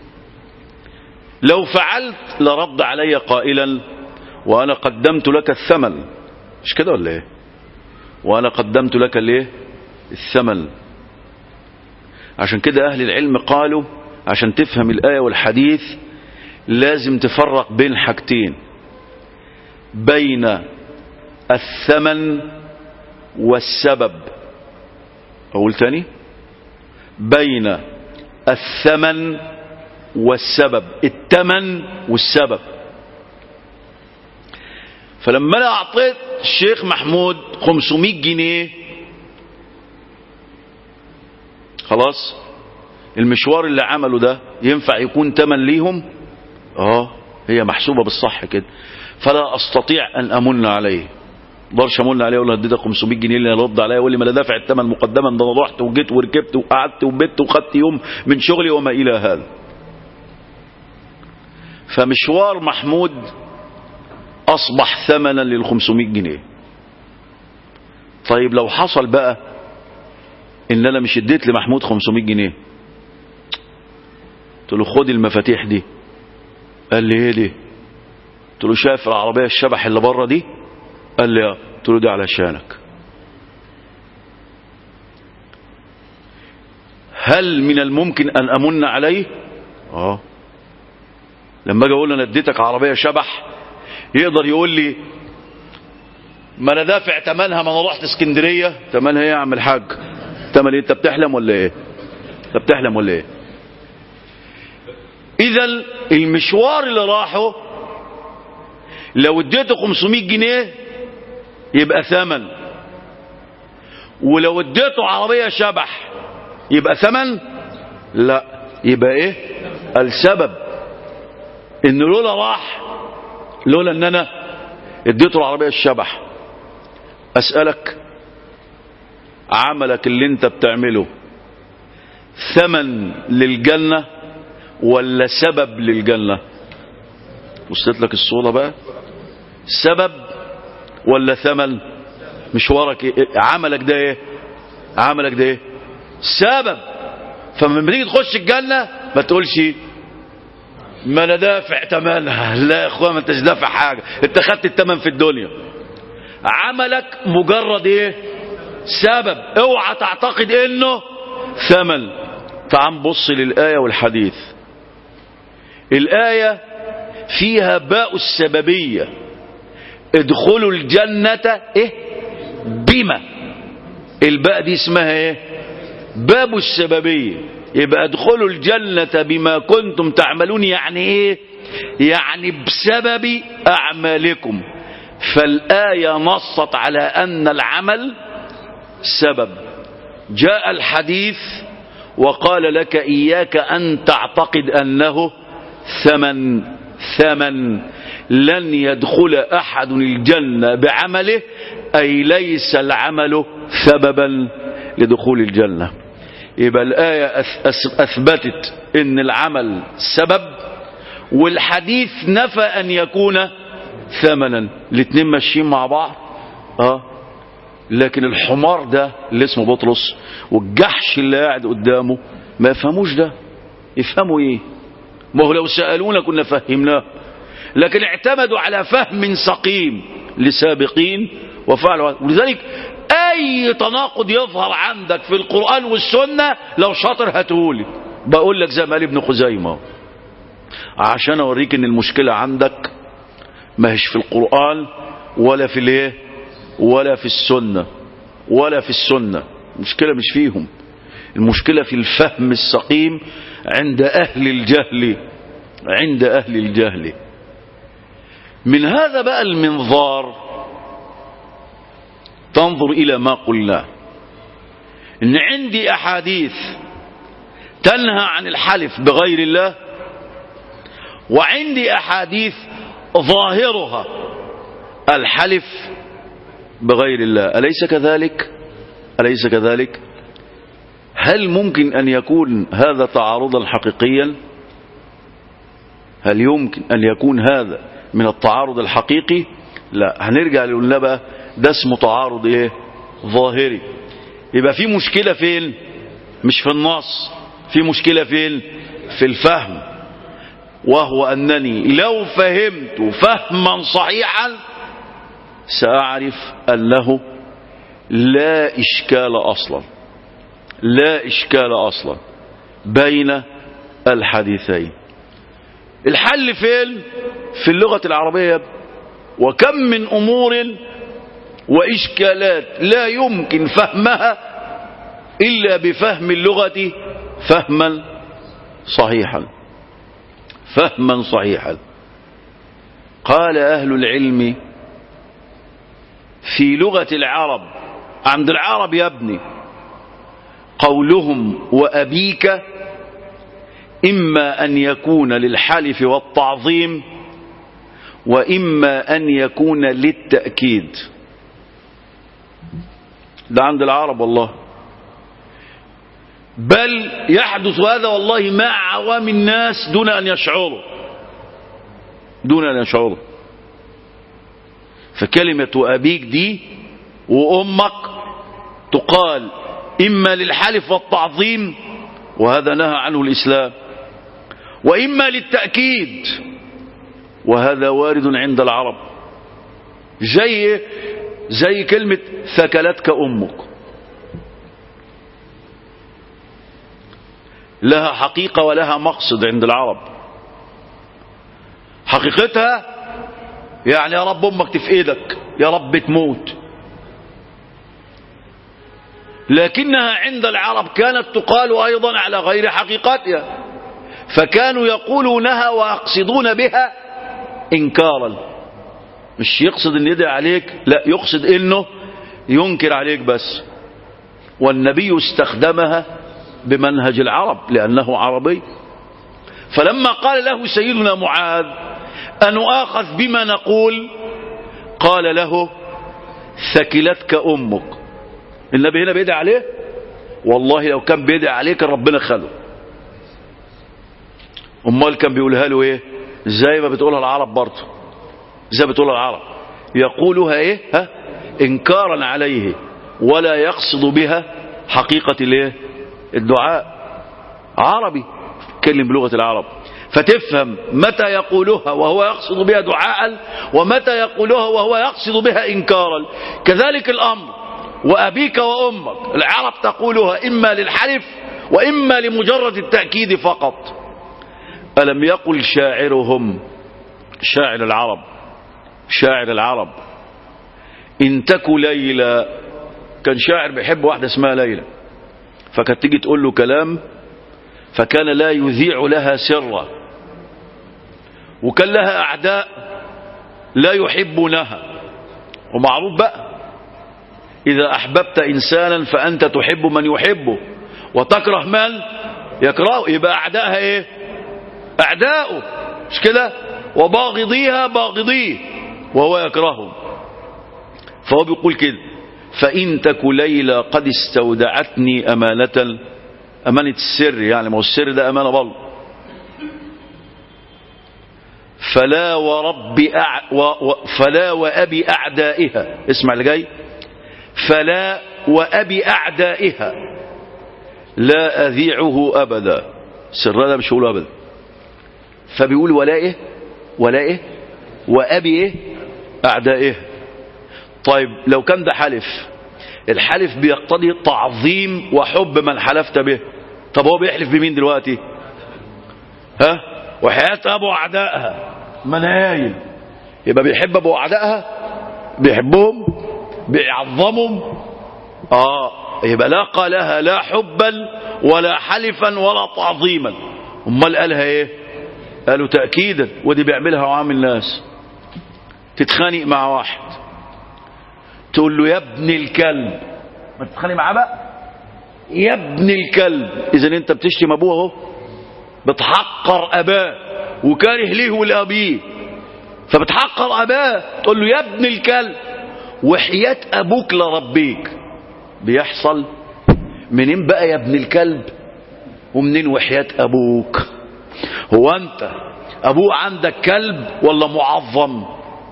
لو فعلت لرد علي قائلا وأنا قدمت لك الثمن مش كده ولا ايه وأنا قدمت لك الايه الثمن عشان كده أهل العلم قالوا عشان تفهم الآية والحديث لازم تفرق بين حاجتين بين الثمن والسبب أقول تاني بين الثمن والسبب الثمن والسبب فلما انا اعطيت الشيخ محمود 500 جنيه خلاص المشوار اللي عمله ده ينفع يكون تمن ليهم اه هي محسوبة بالصح كده فلا استطيع ان امن عليه مقدرش امن عليه اقول له اديتك 500 جنيه اللي رد عليا يقول لي ما انا دافع الثمن مقدما ده انا رحت وجيت وركبت وقعدت وبت وخدت يوم من شغلي وما الى هذا فمشوار محمود اصبح ثمنا لل 500 جنيه طيب لو حصل بقى ان انا مش اديت لمحمود 500 جنيه قلت له خد المفاتيح دي قال لي ايه دي قلت له شايف العربيه الشبح اللي بره دي قال لي اه قلت له دي علشانك هل من الممكن ان امن عليه اه لما اجي اقول له انا اديتك عربيه شبح يقدر يقول لي ما انا دافع ثمنها ما انا رحت اسكندريه ثمنها ايه يا عم الحاج ثمن ايه انت بتحلم ولا ايه انت بتحلم ولا ايه اذا المشوار اللي راحه لو اديته 500 جنيه يبقى ثمن ولو اديته عربيه شبح يبقى ثمن لا يبقى ايه السبب ان لولا راح لولا ان انا اديته العربيه الشبح اسالك عملك اللي انت بتعمله ثمن للجنه ولا سبب للجنه وصلت لك الصوره بقى سبب ولا ثمن مشوارك إيه؟ عملك ده ايه عملك ده ايه سبب فلما تيجي تخش الجنه ما تقولش ما انا دافع ثمنها لا يا اخويا ما انتش دافع حاجه انت خدت الثمن في الدنيا عملك مجرد ايه سبب اوعى تعتقد انه ثمن تعال نبص للايه والحديث الايه فيها باء السببيه ادخلوا الجنه ايه بما الباء دي اسمها ايه باب السببيه يبقى ادخلوا الجنة بما كنتم تعملون يعني ايه يعني بسبب اعمالكم فالآية نصت على ان العمل سبب جاء الحديث وقال لك اياك ان تعتقد انه ثمن ثمن لن يدخل احد الجنة بعمله اي ليس العمل سببا لدخول الجنه يبقى الآية أثبتت أن العمل سبب والحديث نفى أن يكون ثمنا الاثنين ماشيين مع بعض اه لكن الحمار ده اللي اسمه بطرس والجحش اللي قاعد قدامه ما يفهموش ده يفهموا ايه ما هو لو سألونا كنا فهمناه لكن اعتمدوا على فهم سقيم لسابقين وفعلوا ولذلك اي تناقض يظهر عندك في القرآن والسنة لو شاطر هاتهولي بقول لك زي ما قال ابن خزيمة عشان اوريك ان المشكلة عندك ما هيش في القرآن ولا في الايه ولا في السنة ولا في السنة المشكلة مش فيهم المشكلة في الفهم السقيم عند اهل الجهل عند اهل الجهل من هذا بقى المنظار تنظر إلى ما قلناه إن عندي أحاديث تنهى عن الحلف بغير الله وعندي أحاديث ظاهرها الحلف بغير الله أليس كذلك أليس كذلك هل ممكن أن يكون هذا تعارضا حقيقيا هل يمكن أن يكون هذا من التعارض الحقيقي لا هنرجع لقلنا بقى ده اسمه تعارض ايه ظاهري يبقى في مشكلة فين مش في النص في مشكلة فين في الفهم وهو أنني لو فهمت فهما صحيحا سأعرف أنه لا إشكال أصلا لا إشكال أصلا بين الحديثين الحل فين في اللغة العربية وكم من أمور وإشكالات لا يمكن فهمها إلا بفهم اللغة فهما صحيحا فهما صحيحا قال أهل العلم في لغة العرب عند العرب يا ابني قولهم وأبيك إما أن يكون للحلف والتعظيم وإما أن يكون للتأكيد ده عند العرب والله بل يحدث هذا والله مع عوام الناس دون أن يشعروا دون أن يشعروا فكلمة أبيك دي وأمك تقال إما للحلف والتعظيم وهذا نهى عنه الإسلام وإما للتأكيد وهذا وارد عند العرب زي زي كلمة ثكلتك أمك لها حقيقة ولها مقصد عند العرب حقيقتها يعني يا رب أمك تفقدك يا رب تموت لكنها عند العرب كانت تقال أيضا على غير حقيقتها فكانوا يقولونها ويقصدون بها إنكارا مش يقصد ان يدعي عليك لا يقصد انه ينكر عليك بس والنبي استخدمها بمنهج العرب لأنه عربي فلما قال له سيدنا معاذ أن آخذ بما نقول قال له ثكلتك أمك النبي هنا بيدعي عليه والله لو كان بيدعي عليه كان ربنا خله امال كان بيقولها له ايه زي ما بتقولها العرب برضه زي ما بتقولها العرب يقولها ايه ها انكارا عليه ولا يقصد بها حقيقة الايه الدعاء عربي كلم بلغة العرب فتفهم متى يقولها وهو يقصد بها دعاء ومتى يقولها وهو يقصد بها إنكارا كذلك الأمر وأبيك وأمك العرب تقولها إما للحلف وإما لمجرد التأكيد فقط ألم يقل شاعرهم شاعر العرب شاعر العرب إن تك ليلى كان شاعر بيحب واحدة اسمها ليلى فكانت تيجي تقول له كلام فكان لا يذيع لها سرا وكان لها أعداء لا يحبونها ومعروف بقى إذا أحببت إنسانا فأنت تحب من يحبه وتكره من يكرهه يبقى أعدائها إيه أعداؤه مش كده وباغضيها باغضيه وهو يكرههم فهو بيقول كده فإن تك ليلى قد استودعتني أمانة أمانة السر يعني ما هو السر ده أمانة برضه فلا ورب أع... و... و... فلا وأبي أعدائها اسمع اللي جاي فلا وأبي أعدائها لا أذيعه أبدا سر ده مش هقوله أبدا فبيقول ولا إيه ولا إيه وأبي إيه أعدائها طيب لو كان ده حلف الحلف بيقتضي تعظيم وحب من حلفت به طب هو بيحلف بمين دلوقتي ها وحياة أبو أعدائها منايل يبقى بيحب أبو أعدائها بيحبهم بيعظمهم آه يبقى لا قالها لا حبا ولا حلفا ولا تعظيما امال قالها ايه قالوا تأكيدا ودي بيعملها عوام الناس تتخانق مع واحد تقول له يا ابن الكلب ما تتخانق معاه بقى يا ابن الكلب اذا انت بتشتم ابوه اهو بتحقر اباه وكاره ليه ولابيه فبتحقر اباه تقول له يا ابن الكلب وحياة ابوك لربيك بيحصل منين بقى يا ابن الكلب ومنين وحياة ابوك هو انت ابوه عندك كلب ولا معظم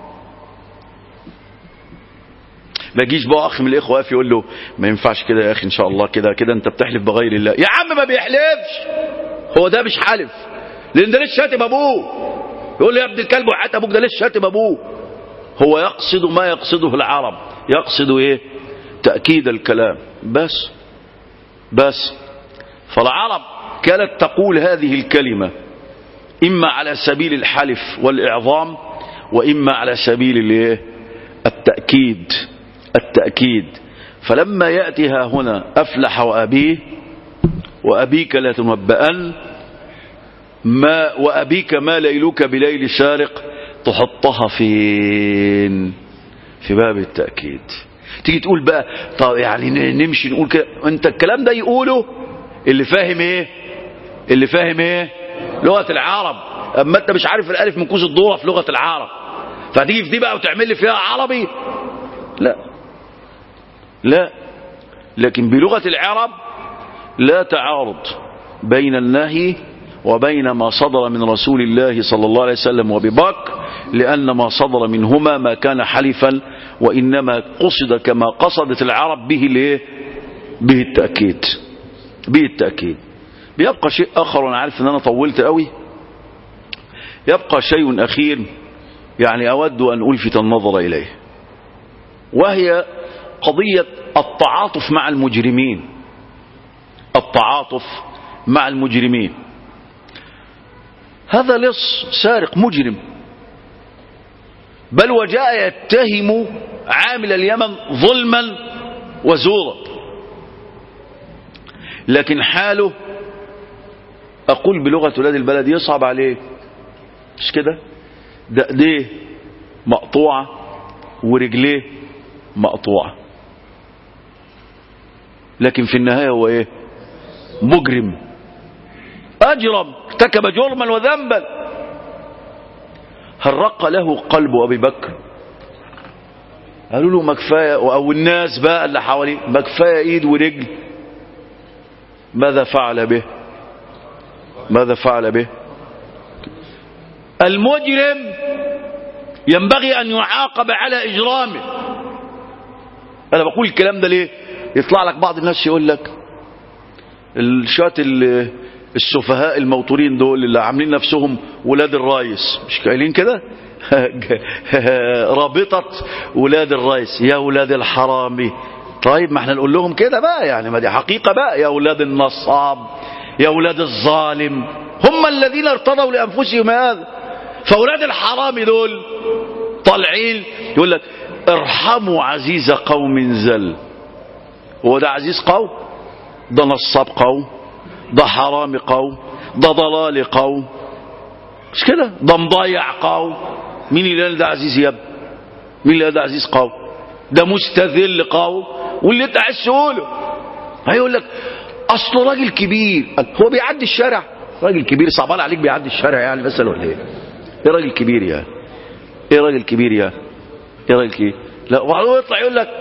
ما يجيش بقى اخ من الاخوه واقف يقول له ما ينفعش كده يا اخي ان شاء الله كده كده انت بتحلف بغير الله يا عم ما بيحلفش هو ده مش حلف لان ده لسه شاتم ابوه يقول له يا ابن الكلب وحياة ابوك ده لسه شاتم ابوه هو يقصد ما يقصده العرب يقصد ايه تأكيد الكلام بس بس فالعرب كانت تقول هذه الكلمة إما على سبيل الحلف والإعظام وإما على سبيل الايه التأكيد التأكيد فلما يأتي ها هنا أفلح وأبيه وأبيك لا تنبأن ما وأبيك ما ليلك بليل سارق تحطها فين في باب التأكيد تيجي تقول بقى طب يعني ن- نمشي نقول كده انت الكلام ده يقوله اللي فاهم ايه اللي فاهم ايه لغة العرب اما انت مش عارف الالف من كوز الدورة في لغة العرب فتيجي في دي بقى وتعمل لي فيها عربي لا لا لكن بلغة العرب لا تعارض بين النهي وبين ما صدر من رسول الله صلى الله عليه وسلم وابي بكر لأن ما صدر منهما ما كان حلفا وإنما قصد كما قصدت العرب به الايه به التأكيد به التأكيد بيبقى شيء آخر وأنا عارف أن أنا طولت قوي يبقى شيء أخير يعني أود أن ألفت النظر إليه وهي قضية التعاطف مع المجرمين التعاطف مع المجرمين هذا لص سارق مجرم بل وجاء يتهم عامل اليمن ظلما وزورا لكن حاله أقول بلغة ولاد البلد يصعب عليه مش كده ده ايديه مقطوعة ورجليه مقطوعة لكن في النهاية هو ايه مجرم أجرم ارتكب جرما وذنبا هل رق له قلب أبي بكر قالوا له ما كفايه أو الناس بقى اللي حواليه ما كفايه إيد ورجل ماذا فعل به ماذا فعل به المجرم ينبغي أن يعاقب على إجرامه أنا بقول الكلام ده ليه يطلع لك بعض الناس يقول لك الشات ال- السفهاء الموتورين دول اللي عاملين نفسهم ولاد الرايس مش قايلين كده رابطة ولاد الرايس يا ولاد الحرامي طيب ما احنا نقول لهم كده بقى يعني ما دي حقيقة بقى يا ولاد النصاب يا ولاد الظالم هم الذين ارتضوا لأنفسهم هذا فأولاد الحرامي دول طالعين يقول لك ارحموا عزيز قوم زل هو ده عزيز قوم ده نصاب قوم ده حرامي قوم ده ضلال قوم مش كده ده مضيع قوم مين اللي قال ده عزيز يا ابني مين اللي قال ده عزيز قوم ده مستذل قوم واللي انت عايز تقوله هيقول لك اصله راجل كبير هو بيعدي الشارع راجل كبير صعبان عليك بيعدي الشارع يعني مثلا ولا ايه ايه راجل كبير يا ايه راجل كبير يا ايه راجل كبير لا وبعدين يطلع يقول لك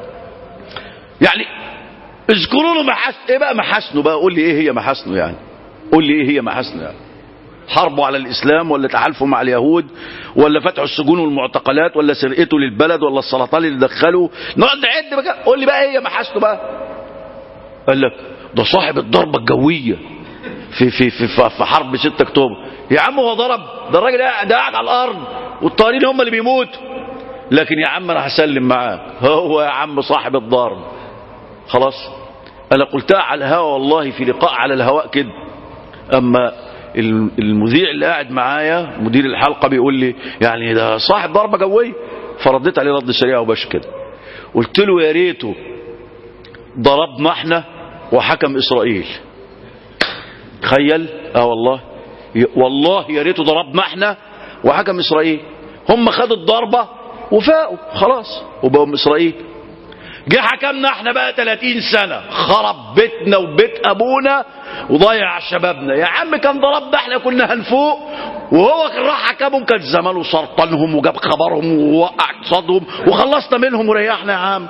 يعني اذكروا له محاسن ايه بقى محاسنه بقى قول لي ايه هي محاسنه يعني قول لي ايه هي محاسنه يعني حربه على الاسلام ولا تحالفه مع اليهود ولا فتحوا السجون والمعتقلات ولا سرقته للبلد ولا السرطان اللي دخله نقعد نعد بقى قول لي بقى ايه هي محاسنه بقى قال لك ده صاحب الضربه الجويه في في في في, في حرب 6 اكتوبر يا عم هو ضرب ده الراجل قاعد ده قاعد على الارض والطيارين هم اللي بيموتوا لكن يا عم انا هسلم معاه هو يا عم صاحب الضرب خلاص انا قلتها على الهواء والله في لقاء على الهواء كده اما المذيع اللي قاعد معايا مدير الحلقه بيقول لي يعني ده صاحب ضربه جويه فرديت عليه رد سريع وباش كده قلت له يا ريته ضربنا احنا وحكم اسرائيل تخيل اه والله ي- والله يا ريته ضربنا احنا وحكم اسرائيل هم خدوا الضربه وفاقوا خلاص وبقوا من اسرائيل جه حكمنا احنا بقى 30 سنة خرب بيتنا وبيت ابونا وضيع شبابنا يا عم كان ضربنا احنا كنا هنفوق وهو كان راح حكمهم كان زمانه سرطانهم وجاب خبرهم ووقع اقتصادهم وخلصنا منهم وريحنا يا عم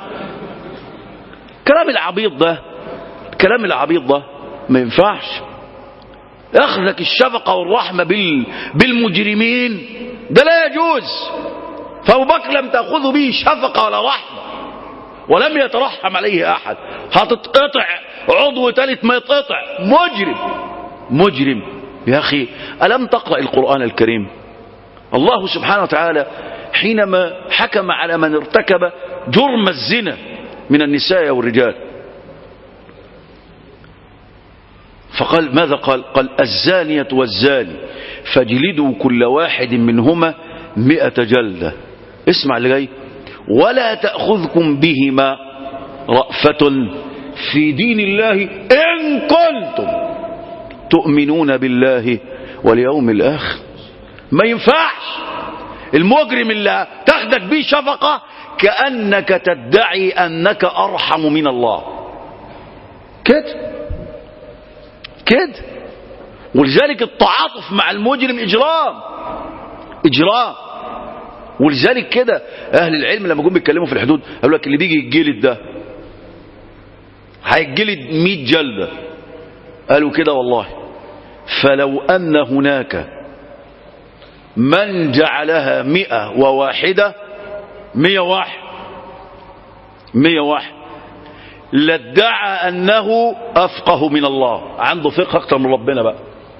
كلام العبيط ده كلام العبيط ده ما ينفعش اخذك الشفقة والرحمة بال... بالمجرمين ده لا يجوز فابو بكر لم تأخذه به شفقة ولا رحمة ولم يترحم عليه احد هتتقطع عضو ثالث ما يتقطع مجرم مجرم يا اخي الم تقرا القران الكريم الله سبحانه وتعالى حينما حكم على من ارتكب جرم الزنا من النساء والرجال فقال ماذا قال قال الزانية والزاني فاجلدوا كل واحد منهما مئة جلدة اسمع اللي جاي ولا تأخذكم بهما رأفة في دين الله إن كنتم تؤمنون بالله واليوم الآخر ما ينفعش المجرم اللي تاخدك بيه شفقة كأنك تدعي أنك أرحم من الله كده كده ولذلك التعاطف مع المجرم إجرام إجرام ولذلك كده أهل العلم لما جم بيتكلموا في الحدود قالوا لك اللي بيجي يتجلد ده هيتجلد 100 جلدة قالوا كده والله فلو أن هناك من جعلها مئة وواحدة مئة واحد مئة واحد لادعى أنه أفقه من الله عنده فقه أكتر من ربنا بقى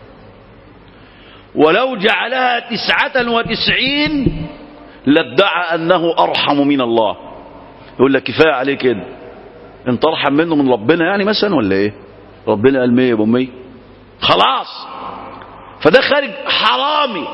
ولو جعلها تسعة وتسعين لادعى أنه أرحم من الله يقول لك كفاية عليه كده انت أرحم منه من ربنا يعني مثلا ولا ايه ربنا قال مية بمية خلاص فده خارج حرامي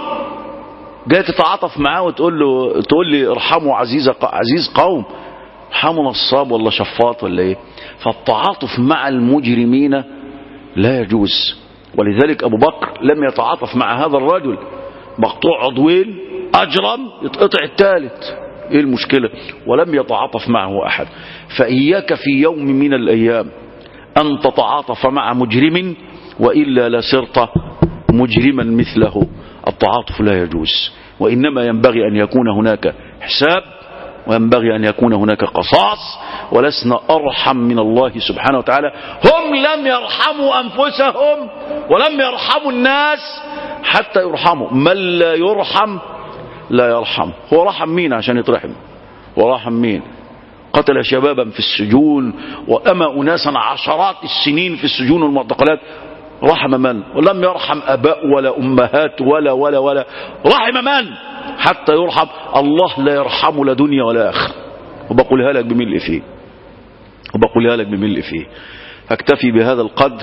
جاي تتعاطف معاه وتقول له تقول لي ارحموا عزيز عزيز قوم ارحموا نصاب ولا شفاط ولا ايه فالتعاطف مع المجرمين لا يجوز ولذلك ابو بكر لم يتعاطف مع هذا الرجل مقطوع عضوين اجرم يتقطع الثالث ايه المشكلة ولم يتعاطف معه احد فاياك في يوم من الايام ان تتعاطف مع مجرم والا لصرت مجرما مثله التعاطف لا يجوز وإنما ينبغي أن يكون هناك حساب وينبغي أن يكون هناك قصاص ولسنا أرحم من الله سبحانه وتعالى هم لم يرحموا أنفسهم ولم يرحموا الناس حتى يرحموا من لا يرحم لا يرحم هو رحم مين عشان يترحم هو رحم مين قتل شبابا في السجون وأما أناسا عشرات السنين في السجون والمعتقلات رحم من ولم يرحم أباء ولا أمهات ولا ولا ولا رحم من حتى يرحم الله لا يرحم لا دنيا ولا آخر وبقولها لك بملء فيه وبقولها لك بملء فيه أكتفي بهذا القدر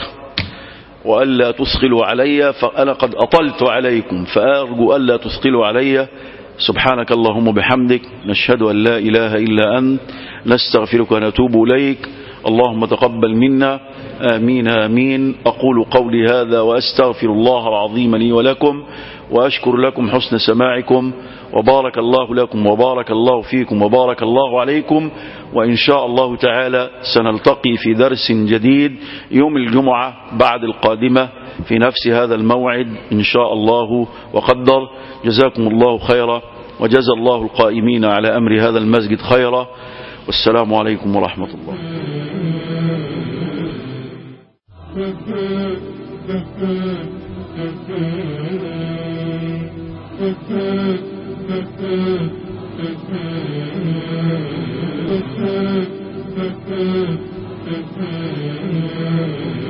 وألا تثقلوا علي فأنا قد أطلت عليكم فأرجو ألا تثقلوا علي سبحانك اللهم بحمدك نشهد أن لا إله إلا أنت نستغفرك ونتوب إليك اللهم تقبل منا آمين آمين أقول قولي هذا وأستغفر الله العظيم لي ولكم وأشكر لكم حسن سماعكم وبارك الله لكم وبارك الله فيكم وبارك الله عليكم وإن شاء الله تعالى سنلتقي في درس جديد يوم الجمعة بعد القادمة في نفس هذا الموعد إن شاء الله وقدر جزاكم الله خيرا وجزى الله القائمين على أمر هذا المسجد خيرا والسلام عليكم ورحمة الله Thank you.